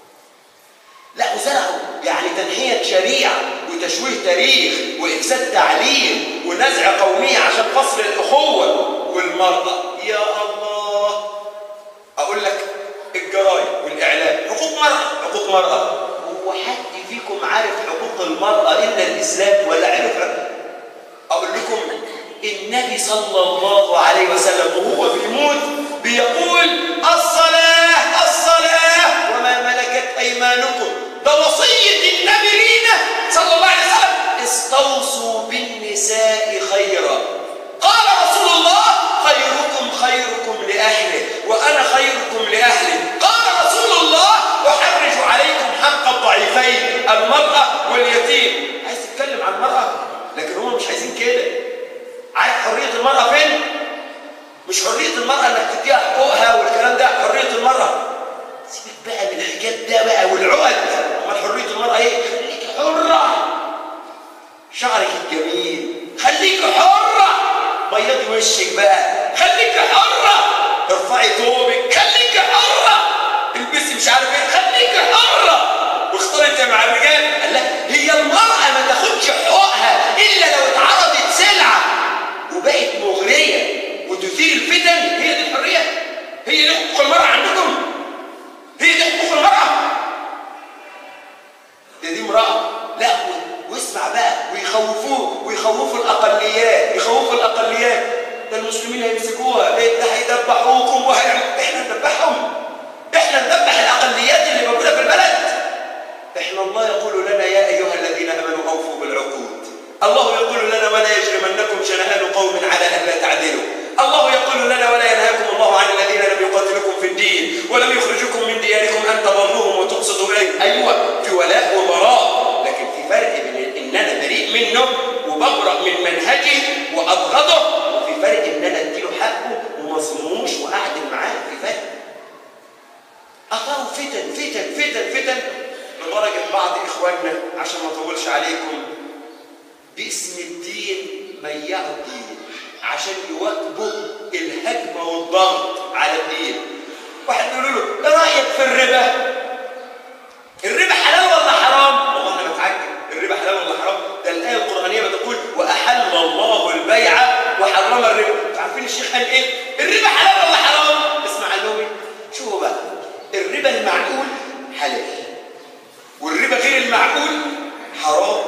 لا وزرعوا يعني تنحية شريعة وتشويه تاريخ وإفساد تعليم ونزع قومية عشان فصل الأخوة والمرأة يا الله أقول لك الجرايد والإعلام حقوق مرأة حقوق مرأة هو حد فيكم عارف حقوق المرأة إلا الإسلام ولا عرف أقول لكم النبي صلى الله عليه وسلم وهو بيموت بيقول الصلاة الصلاة وما ملكت أيمانكم ده وصية النبي لينا صلى الله عليه وسلم استوصوا بالنساء خيرا قال رسول الله خيركم خيركم لأهله وأنا خيركم لأهلي قال رسول الله أحرج عليكم حق الضعيفين المرأة واليتيم عايز تتكلم عن المرأة لكن هم مش عايزين كده عارف حرية المرأة فين؟ مش حرية المرأة انك تديها حقوقها والكلام ده حرية المرأة سيبك بقى من الحجاب ده بقى والعقد امال حرية المرأة ايه؟ خليك حرة شعرك الجميل خليك حرة بيضي وشك بقى خليك حرة ارفعي ثوبك خليك حرة البسي مش عارف ايه خليك حرة واختلطي مع الرجال قال لك هي المرأة ما تاخدش حقوقها إلا لو اتعرضت سلعة وبقت مغرية وتثير الفتن هي دي الحرية هي دي حقوق المرأة عندكم هي دي حقوق المرأة دي دي امرأة لا واسمع بقى ويخوفوه ويخوفوا الأقليات يخوفوا الأقليات ده المسلمين هيمسكوها ده هيدبحوكم وهيعملوا احنا نذبحهم احنا نذبح الأقليات اللي موجودة في البلد احنا الله يقول لنا يا ايها الذين امنوا اوفوا بالعقود الله يقول لنا ولا يجرمنكم شنآن الفتن فتن لدرجة بعض إخواننا عشان ما أطولش عليكم باسم الدين ميعوا الدين عشان يواكبوا الهجمة والضغط على الدين واحد يقول له ايه رأيك في الربا؟ الربا حلال ولا حرام؟ والله أنا بتعجب الربا حلال ولا حرام؟ ده الآية القرآنية بتقول وأحل الله البيع وحرم الربا انتوا عارفين الشيخ قال إيه؟ الربا حلال ولا حرام؟ اسمع قال لهم إيه؟ شوفوا بقى الربا المعقول حلال والربا غير المعقول حرام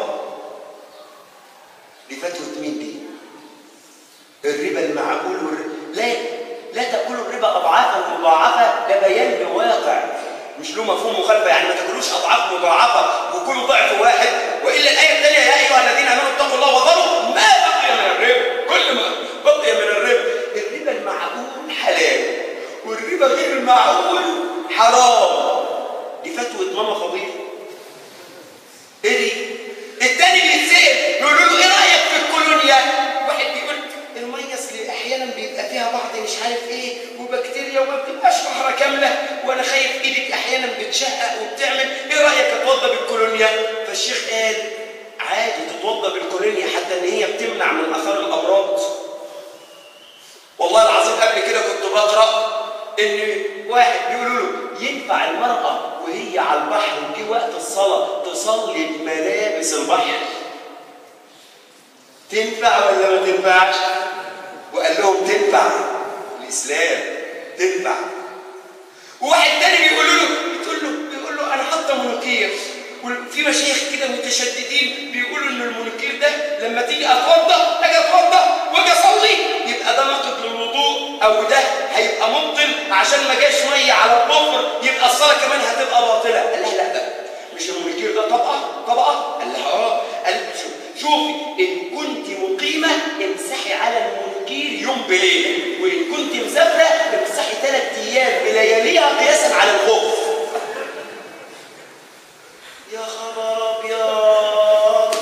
دي فتوى مين دي؟ الربا المعقول والربا لا لا تاكلوا الربا اضعافا مضاعفه ده بيان لواقع مش له مفهوم مخالفه يعني ما تاكلوش اضعاف مضاعفه وكل ضعف واحد والا الايه الثانيه يا ايها الذين امنوا اتقوا الله وذروا ما بقي من الربا كل ما بقي من الربا الربا المعقول حلال والربا غير المعقول حرام دي فتوى ماما فضيله ايه دي؟ التاني بيتسأل يقولوا له ايه رأيك في الكولونيا؟ واحد بيقول المية اصل احيانا بيبقى فيها بعض مش عارف ايه وبكتيريا وما بتبقاش بحرة كاملة وانا خايف ايدك احيانا بتشقق وبتعمل ايه رأيك اتوضى بالكولونيا؟ فالشيخ قال عادي تتوضى بالكولونيا حتى ان هي بتمنع من اثار الامراض والله العظيم قبل كده كنت بقرا ان واحد بيقولوا له ينفع المرأة وهي على البحر وجي وقت الصلاة تصلي بملابس البحر تنفع ولا ما تنفعش؟ وقال لهم تنفع الإسلام تنفع وواحد تاني بيقولوا له بتقول له بيقول له أنا حاطة منوكير وفي مشايخ كده متشددين بيقولوا ان المنوكير ده لما تيجي اتوضى اجي اتوضى واجي اصلي يبقى ده ناقض للوضوء او ده هيبقى مبطل عشان ما جاش ميه على الضفر يبقى الصلاه كمان هتبقى باطله قال لها لا لا مش المنوكير ده طبقه طبقه قال لها اه قال شوف شوفي ان كنت مقيمه امسحي على المنوكير يوم بليله وان كنت مسافره امسحي ثلاث ايام بلياليها قياسا على الخوف يا خبر ابيض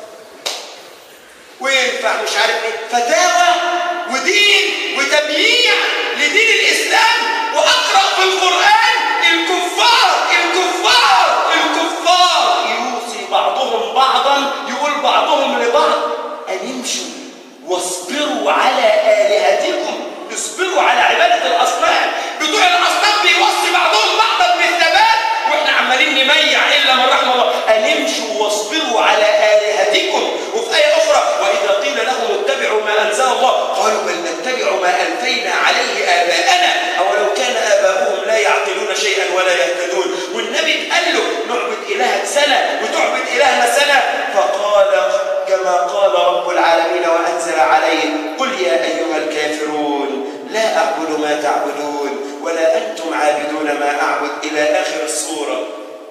وينفع مش عارف ايه فتاوى ودين وتبييع لدين الاسلام واقرا في القران الكفار الكفار الكفار يوصي بعضهم بعضا يقول بعضهم لبعض ان امشوا واصبروا على الهتكم اصبروا على عباده الاصنام بتوع الاصنام بيوصي بعضهم بعضا بالثبات واحنا عمالين نميع الا من رحم الله ان امشوا واصبروا على الهتكم وفي ايه اخرى واذا قيل لهم اتبعوا ما انزل الله قالوا بل نتبع ما الفينا عليه اباءنا اولو كان اباؤهم لا يعقلون شيئا ولا يهتدون والنبي قال له نعبد الهك سنه وتعبد الهنا سنه فقال كما قال رب العالمين وانزل عليه قل يا ايها الكافرون لا اعبد ما تعبدون ولا انتم عابدون ما اعبد الى اخر السوره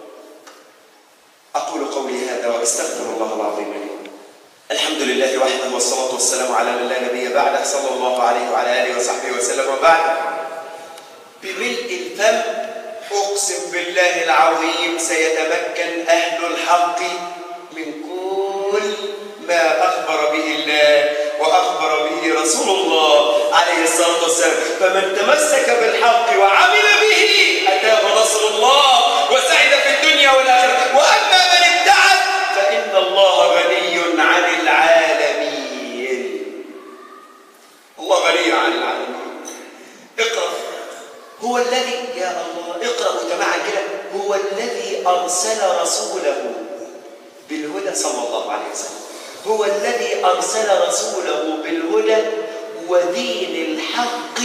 اقول قولي هذا واستغفر الله العظيم لي الحمد لله وحده والصلاه والسلام على من لا نبي بعده صلى الله عليه وعلى اله وصحبه وسلم وبعد بملء الفم اقسم بالله العظيم سيتمكن اهل الحق من كل ما اخبر به الله واخبر به رسول الله عليه الصلاه والسلام فمن تمسك بالحق وعمل به اتاه نصر الله وسعد في الدنيا والاخره واما من ابتعد فان الله غني عن العالمين الله غني عن العالمين اقرا هو الذي يا الله اقرا جماعه كده هو الذي ارسل رسوله بالهدى صلى الله عليه وسلم هو الذي أرسل رسوله بالهدى ودين الحق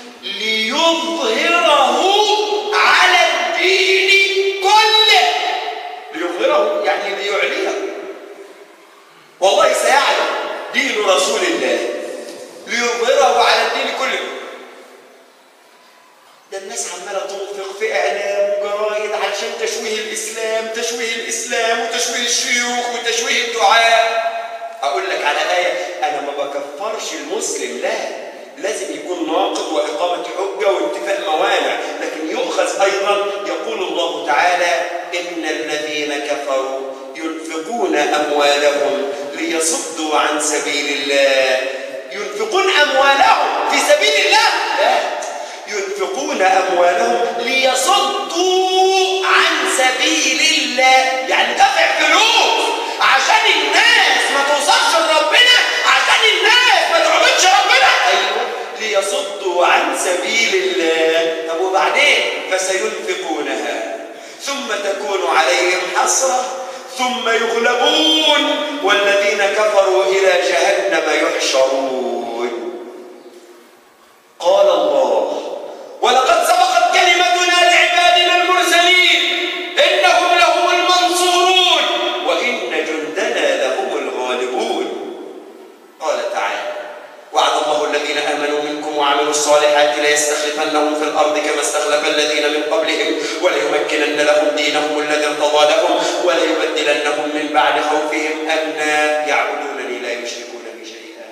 ليظهره على الدين كله ليظهره يعني ليعليه والله سيعلم دين رسول الله ليظهره على الدين كله ده الناس عماله تنفق في اعلام وجرايد علشان تشويه الاسلام تشويه الاسلام وتشويه الشيوخ وتشويه الدعاء اقول لك على ايه انا ما بكفرش المسلم لا لازم يكون ناقض واقامه حجه وانتفاء موانع لكن يؤخذ ايضا يقول الله تعالى ان الذين كفروا ينفقون اموالهم ليصدوا عن سبيل الله ينفقون اموالهم في سبيل الله لا ينفقون أموالهم ليصدوا عن سبيل الله يعني دافع فلوس عشان الناس ما توصلش لربنا عشان الناس ما تعبدش ربنا ايوه ليصدوا عن سبيل الله طب وبعدين فسينفقونها ثم تكون عليهم حسره ثم يغلبون والذين كفروا الى جهنم يحشرون قال الله ولقد سبقت كلمتنا لعبادنا المرسلين انهم لهم المنصورون وان جندنا لهم الغالبون قال تعالى وعد الله الذين امنوا منكم وعملوا الصالحات ليستخلفنهم في الارض كما استخلف الذين من قبلهم وليمكنن لهم دينهم الذي ارتضى لهم وليبدلنهم من بعد خوفهم امنا يعبدونني لا يشركون بي شيئا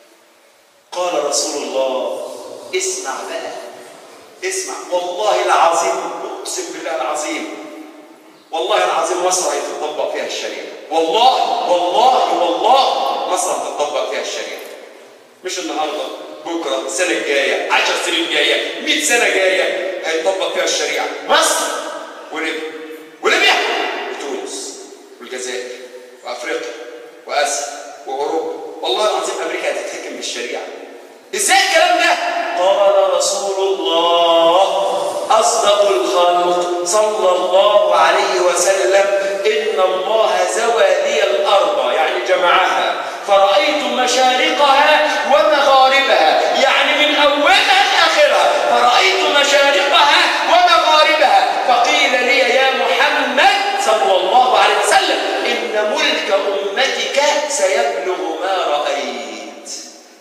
قال رسول الله اسمع بقى اسمع والله العظيم اقسم بالله العظيم والله العظيم مصر هيتطبق فيها الشريعه والله والله والله مصر هتطبق فيها الشريعه مش النهارده بكره السنه الجايه 10 سنين جايه 100 سنه جايه هيطبق فيها الشريعه مصر وليبيا وليبيا وتونس والجزائر وافريقيا واسيا واوروبا والله العظيم امريكا هتتحكم بالشريعه ازاي الكلام ده قال رسول الله اصدق الخلق صلى الله عليه وسلم ان الله زوى لي الارض يعني جمعها فرأيت مشارقها ومغاربها يعني من أولها لآخرها فرأيت مشارقها ومغاربها فقيل لي يا محمد صلى الله عليه وسلم إن ملك أمتك سيبلغ ما رأيت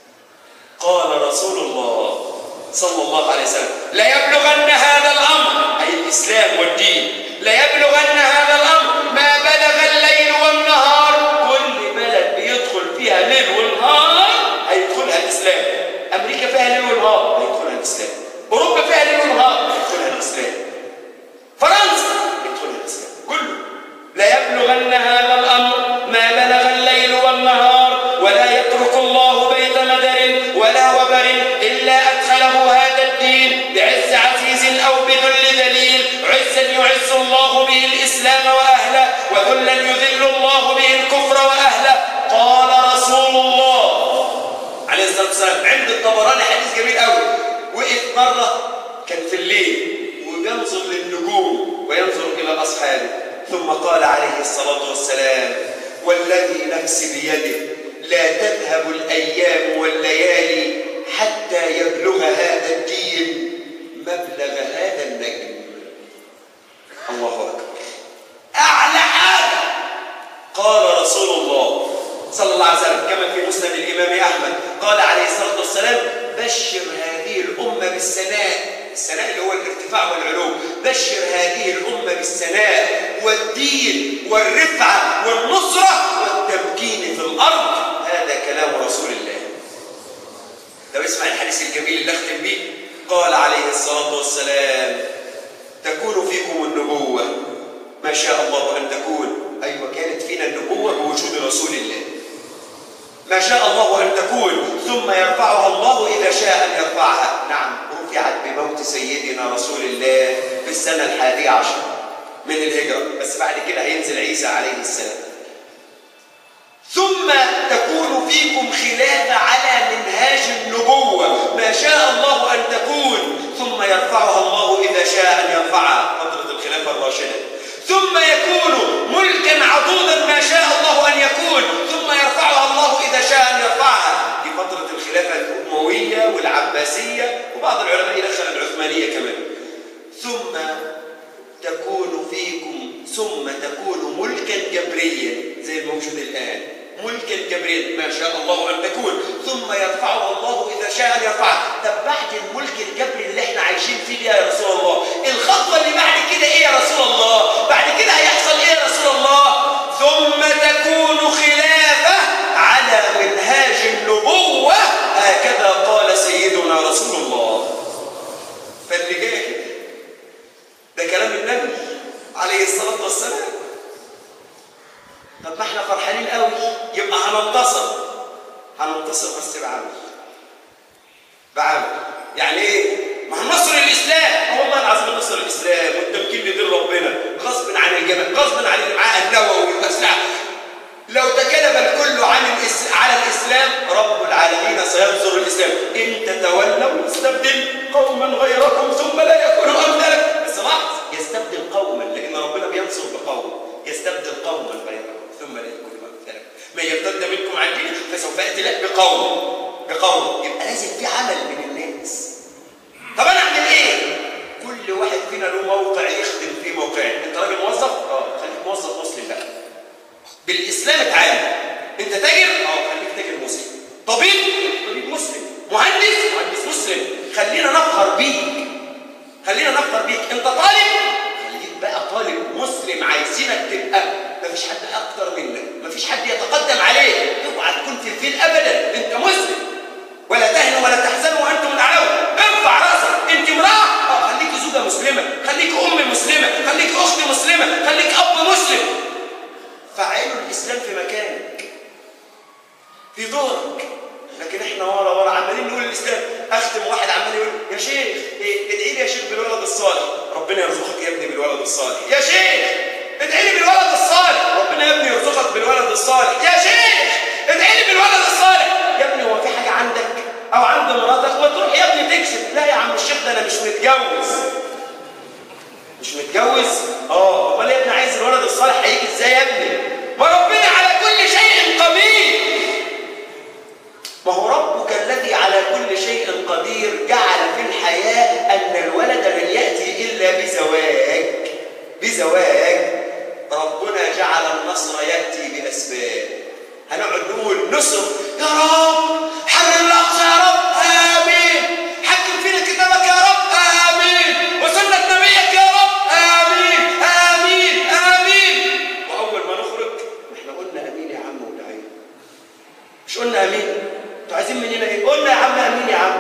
قال رسول الله صلى الله عليه وسلم ليبلغن هذا الأمر أي الإسلام والدين ليبلغن هذا الأمر ما بلغ الليل والنهار كل بلد بيدخل فيها ليل ونهار هيدخلها الإسلام أمريكا فيها ليل ونهار هيدخلها الإسلام أوروبا فيها ليل ونهار هيدخلها الإسلام فرنسا هيدخلها الإسلام كله ليبلغن هذا الأمر ما بلغ الليل والنهار ولا يترك الله بيت مدر ولا وبر إلا أدخله هذا الدين بعز عزيز أو بذل دليل عزا يعز الله به الإسلام وأهله وذلا يذل الله به الكفر وأهله قال رسول الله عليه الصلاة والسلام عند الطبراني حديث جميل قوي وقف مرة كان في الليل وينظر للنجوم وينظر إلى أصحابه ثم قال عليه الصلاة والسلام والذي نفسي بيده لا تذهب الأيام والليالي حتى يبلغ هذا الدين مبلغ هذا النجم الله أكبر أعلى حاجة قال رسول الله صلى الله عليه وسلم كما في مسند الإمام أحمد قال عليه الصلاة والسلام بشر هذه الأمة بالسناء السناء اللي هو الارتفاع والعلو بشر هذه الأمة بالسناء والدين والرفعة والنصرة والتمكين في الأرض هذا كلام رسول الله طب اسمع الحديث الجميل اللي اختم به قال عليه الصلاة والسلام تكون فيكم النبوة ما شاء الله أن تكون أيوة كانت فينا النبوة بوجود رسول الله ما شاء الله أن تكون ثم يرفعها الله إذا شاء أن يرفعها نعم رفعت بموت سيدنا رسول الله في السنة الحادية عشر من الهجرة بس بعد كده هينزل عيسى عليه السلام ثم تكون فيكم خلافة على منهاج النبوة ما شاء الله أن تكون ثم يرفعها الله إذا شاء أن يرفعها فترة الخلافة الراشدة ثم يكون ملكا عضودا ما شاء الله أن يكون ثم يرفعها الله إذا شاء أن يرفعها دي فترة الخلافة الأموية والعباسية وبعض العلماء يدخل العثمانية كمان ثم تكون فيكم ثم تكون ملكا جبريا زي الموجود الآن ملكا جبريا ما شاء الله أن تكون ثم يرفعه الله إذا شاء أن يرفعه طب بعد الملك الجبري اللي احنا عايشين فيه ده يا رسول الله الخطوة اللي بعد كده إيه يا رسول الله بعد كده هيحصل إيه يا رسول الله ثم تكون خلافة على منهاج النبوة هكذا قال سيدنا رسول الله فاللي جاي كده ده كلام النبي عليه الصلاة والسلام طب ما احنا فرحانين قوي يبقى هننتصر هننتصر بس بعمل بعمل يعني ايه؟ ما هننصر الاسلام هو والله العظيم نصر الاسلام والتمكين لدين ربنا غصب عن الجمال غصب عن الامعاء النووي والاسلحه لو تكلم الكل عن الإس... على الاسلام رب العالمين سينصر الاسلام ان تتولوا يستبدل قوما غيركم ثم لا يكونوا امثالكم بس لاحظ يستبدل قوما لان ربنا بينصر بقوم يستبدل قوما غيركم ثم لا يكونوا امثالكم من يرتد منكم عن دينه فسوف ياتي له بقوم بقوم يبقى لازم في عمل من الناس طب انا اعمل ايه؟ كل واحد فينا له موقع يخدم فيه موقعين انت راجل موظف؟ اه خليك موظف مسلم بقى بالاسلام اتعامل انت تاجر؟ اه خليك تاجر مسلم طبيب؟ طبيب مسلم مهندس؟ مهندس مسلم خلينا نفخر بيك خلينا نفخر بيك انت طالب؟ خليك بقى طالب مسلم عايزينك تبقى مفيش حد اكتر منك مفيش حد يتقدم عليك اوعى تكون في الفيل ابدا انت مسلم ولا تهنوا ولا تحزنوا وانتم الاعلون ارفع راسك انت امراه اه خليك زوجه مسلمه خليك ام مسلمه خليك اخت مسلمه خليك اب مسلم فعلوا الاسلام في مكانك في دورك لكن احنا ورا ورا عمالين نقول الاسلام اختم واحد عمال يقول يا شيخ إيه ادعي لي يا شيخ بالولد الصالح ربنا يرزقك يا ابني بالولد الصالح يا شيخ ادعي لي بالولد الصالح ربنا يا ابني يرزقك بالولد الصالح يا شيخ ادعي لي بالولد الصالح يا ابني هو في حاجه عندك او عند مراتك ما تروح يا ابني تكشف لا يا عم الشيخ ده انا مش متجوز مش متجوز اه امال يا ابني عايز الولد الصالح هيجي ازاي يا ابني ما ربنا على كل شيء قدير ما هو ربك الذي على كل شيء قدير جعل في الحياة أن الولد لن يأتي إلا بزواج بزواج ربنا جعل النصر يأتي بأسباب هنقعد نقول نصر يا رب حرر الأقصى يا رب آمين حكم فينا كتابك يا رب آمين وسنة نبيك يا رب آمين آمين آمين وأول ما نخرج احنا قلنا آمين يا عم ودعينا مش قلنا آمين انتوا عايزين مننا ايه؟ قلنا يا عم امين يا عم.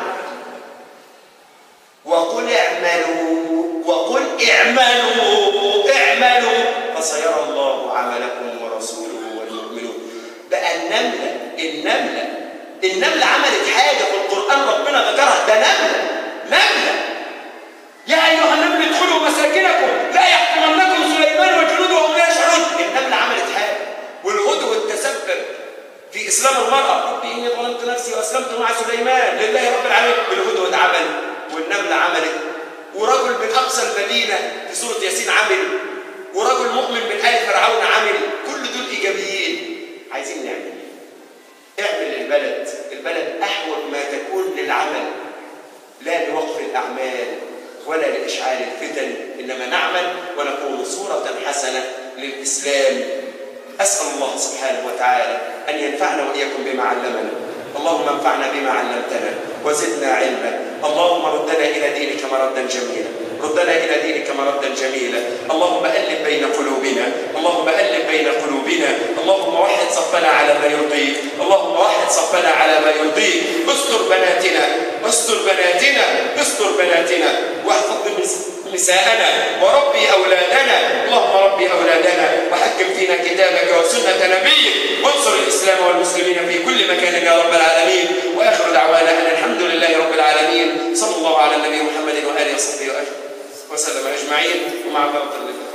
وقل اعملوا وقل اعملوا اعملوا فسيرى الله عملكم ورسوله والمؤمنون. بقى النمله النمله النمله عملت حاجه في القران ربنا ذكرها ده نمله نمله يا ايها النمل ادخلوا مساكنكم لا يحكمنكم سليمان وجنوده وهم لا يشعرون النمله عملت حاجه والهدهد تسبب في اسلام المراه ربي اني ظلمت نفسي واسلمت مع سليمان لله رب العالمين الهدهد عمل والنمله عملت ورجل من اقصى المدينه في سوره ياسين عمل ورجل مؤمن من ال فرعون عمل كل دول ايجابيين عايزين نعمل اعمل للبلد البلد احوج ما تكون للعمل لا لوقف الاعمال ولا لاشعال الفتن انما نعمل ونكون صوره حسنه للاسلام أسأل الله سبحانه وتعالى أن ينفعنا وإياكم بما علمنا اللهم انفعنا بما علمتنا وزدنا علما اللهم ردنا إلى دينك مردا جميلا ردنا إلى دينك مردا جميلا اللهم ألف بين قلوبنا اللهم ألف بين قلوبنا اللهم وحد صفنا على ما يرضيك اللهم وحد صفنا على ما يرضيك استر بناتنا استر بناتنا استر بناتنا واحفظ نساءنا وربي أولادنا اللهم ربي أولادنا وحكم فينا كتابك وسنة نبيك وانصر الإسلام والمسلمين في كل مكان يا رب العالمين وآخر دعوانا أن الحمد لله رب العالمين صلى الله على النبي محمد وآله وصحبه وسلم أجمعين ومع بركة الله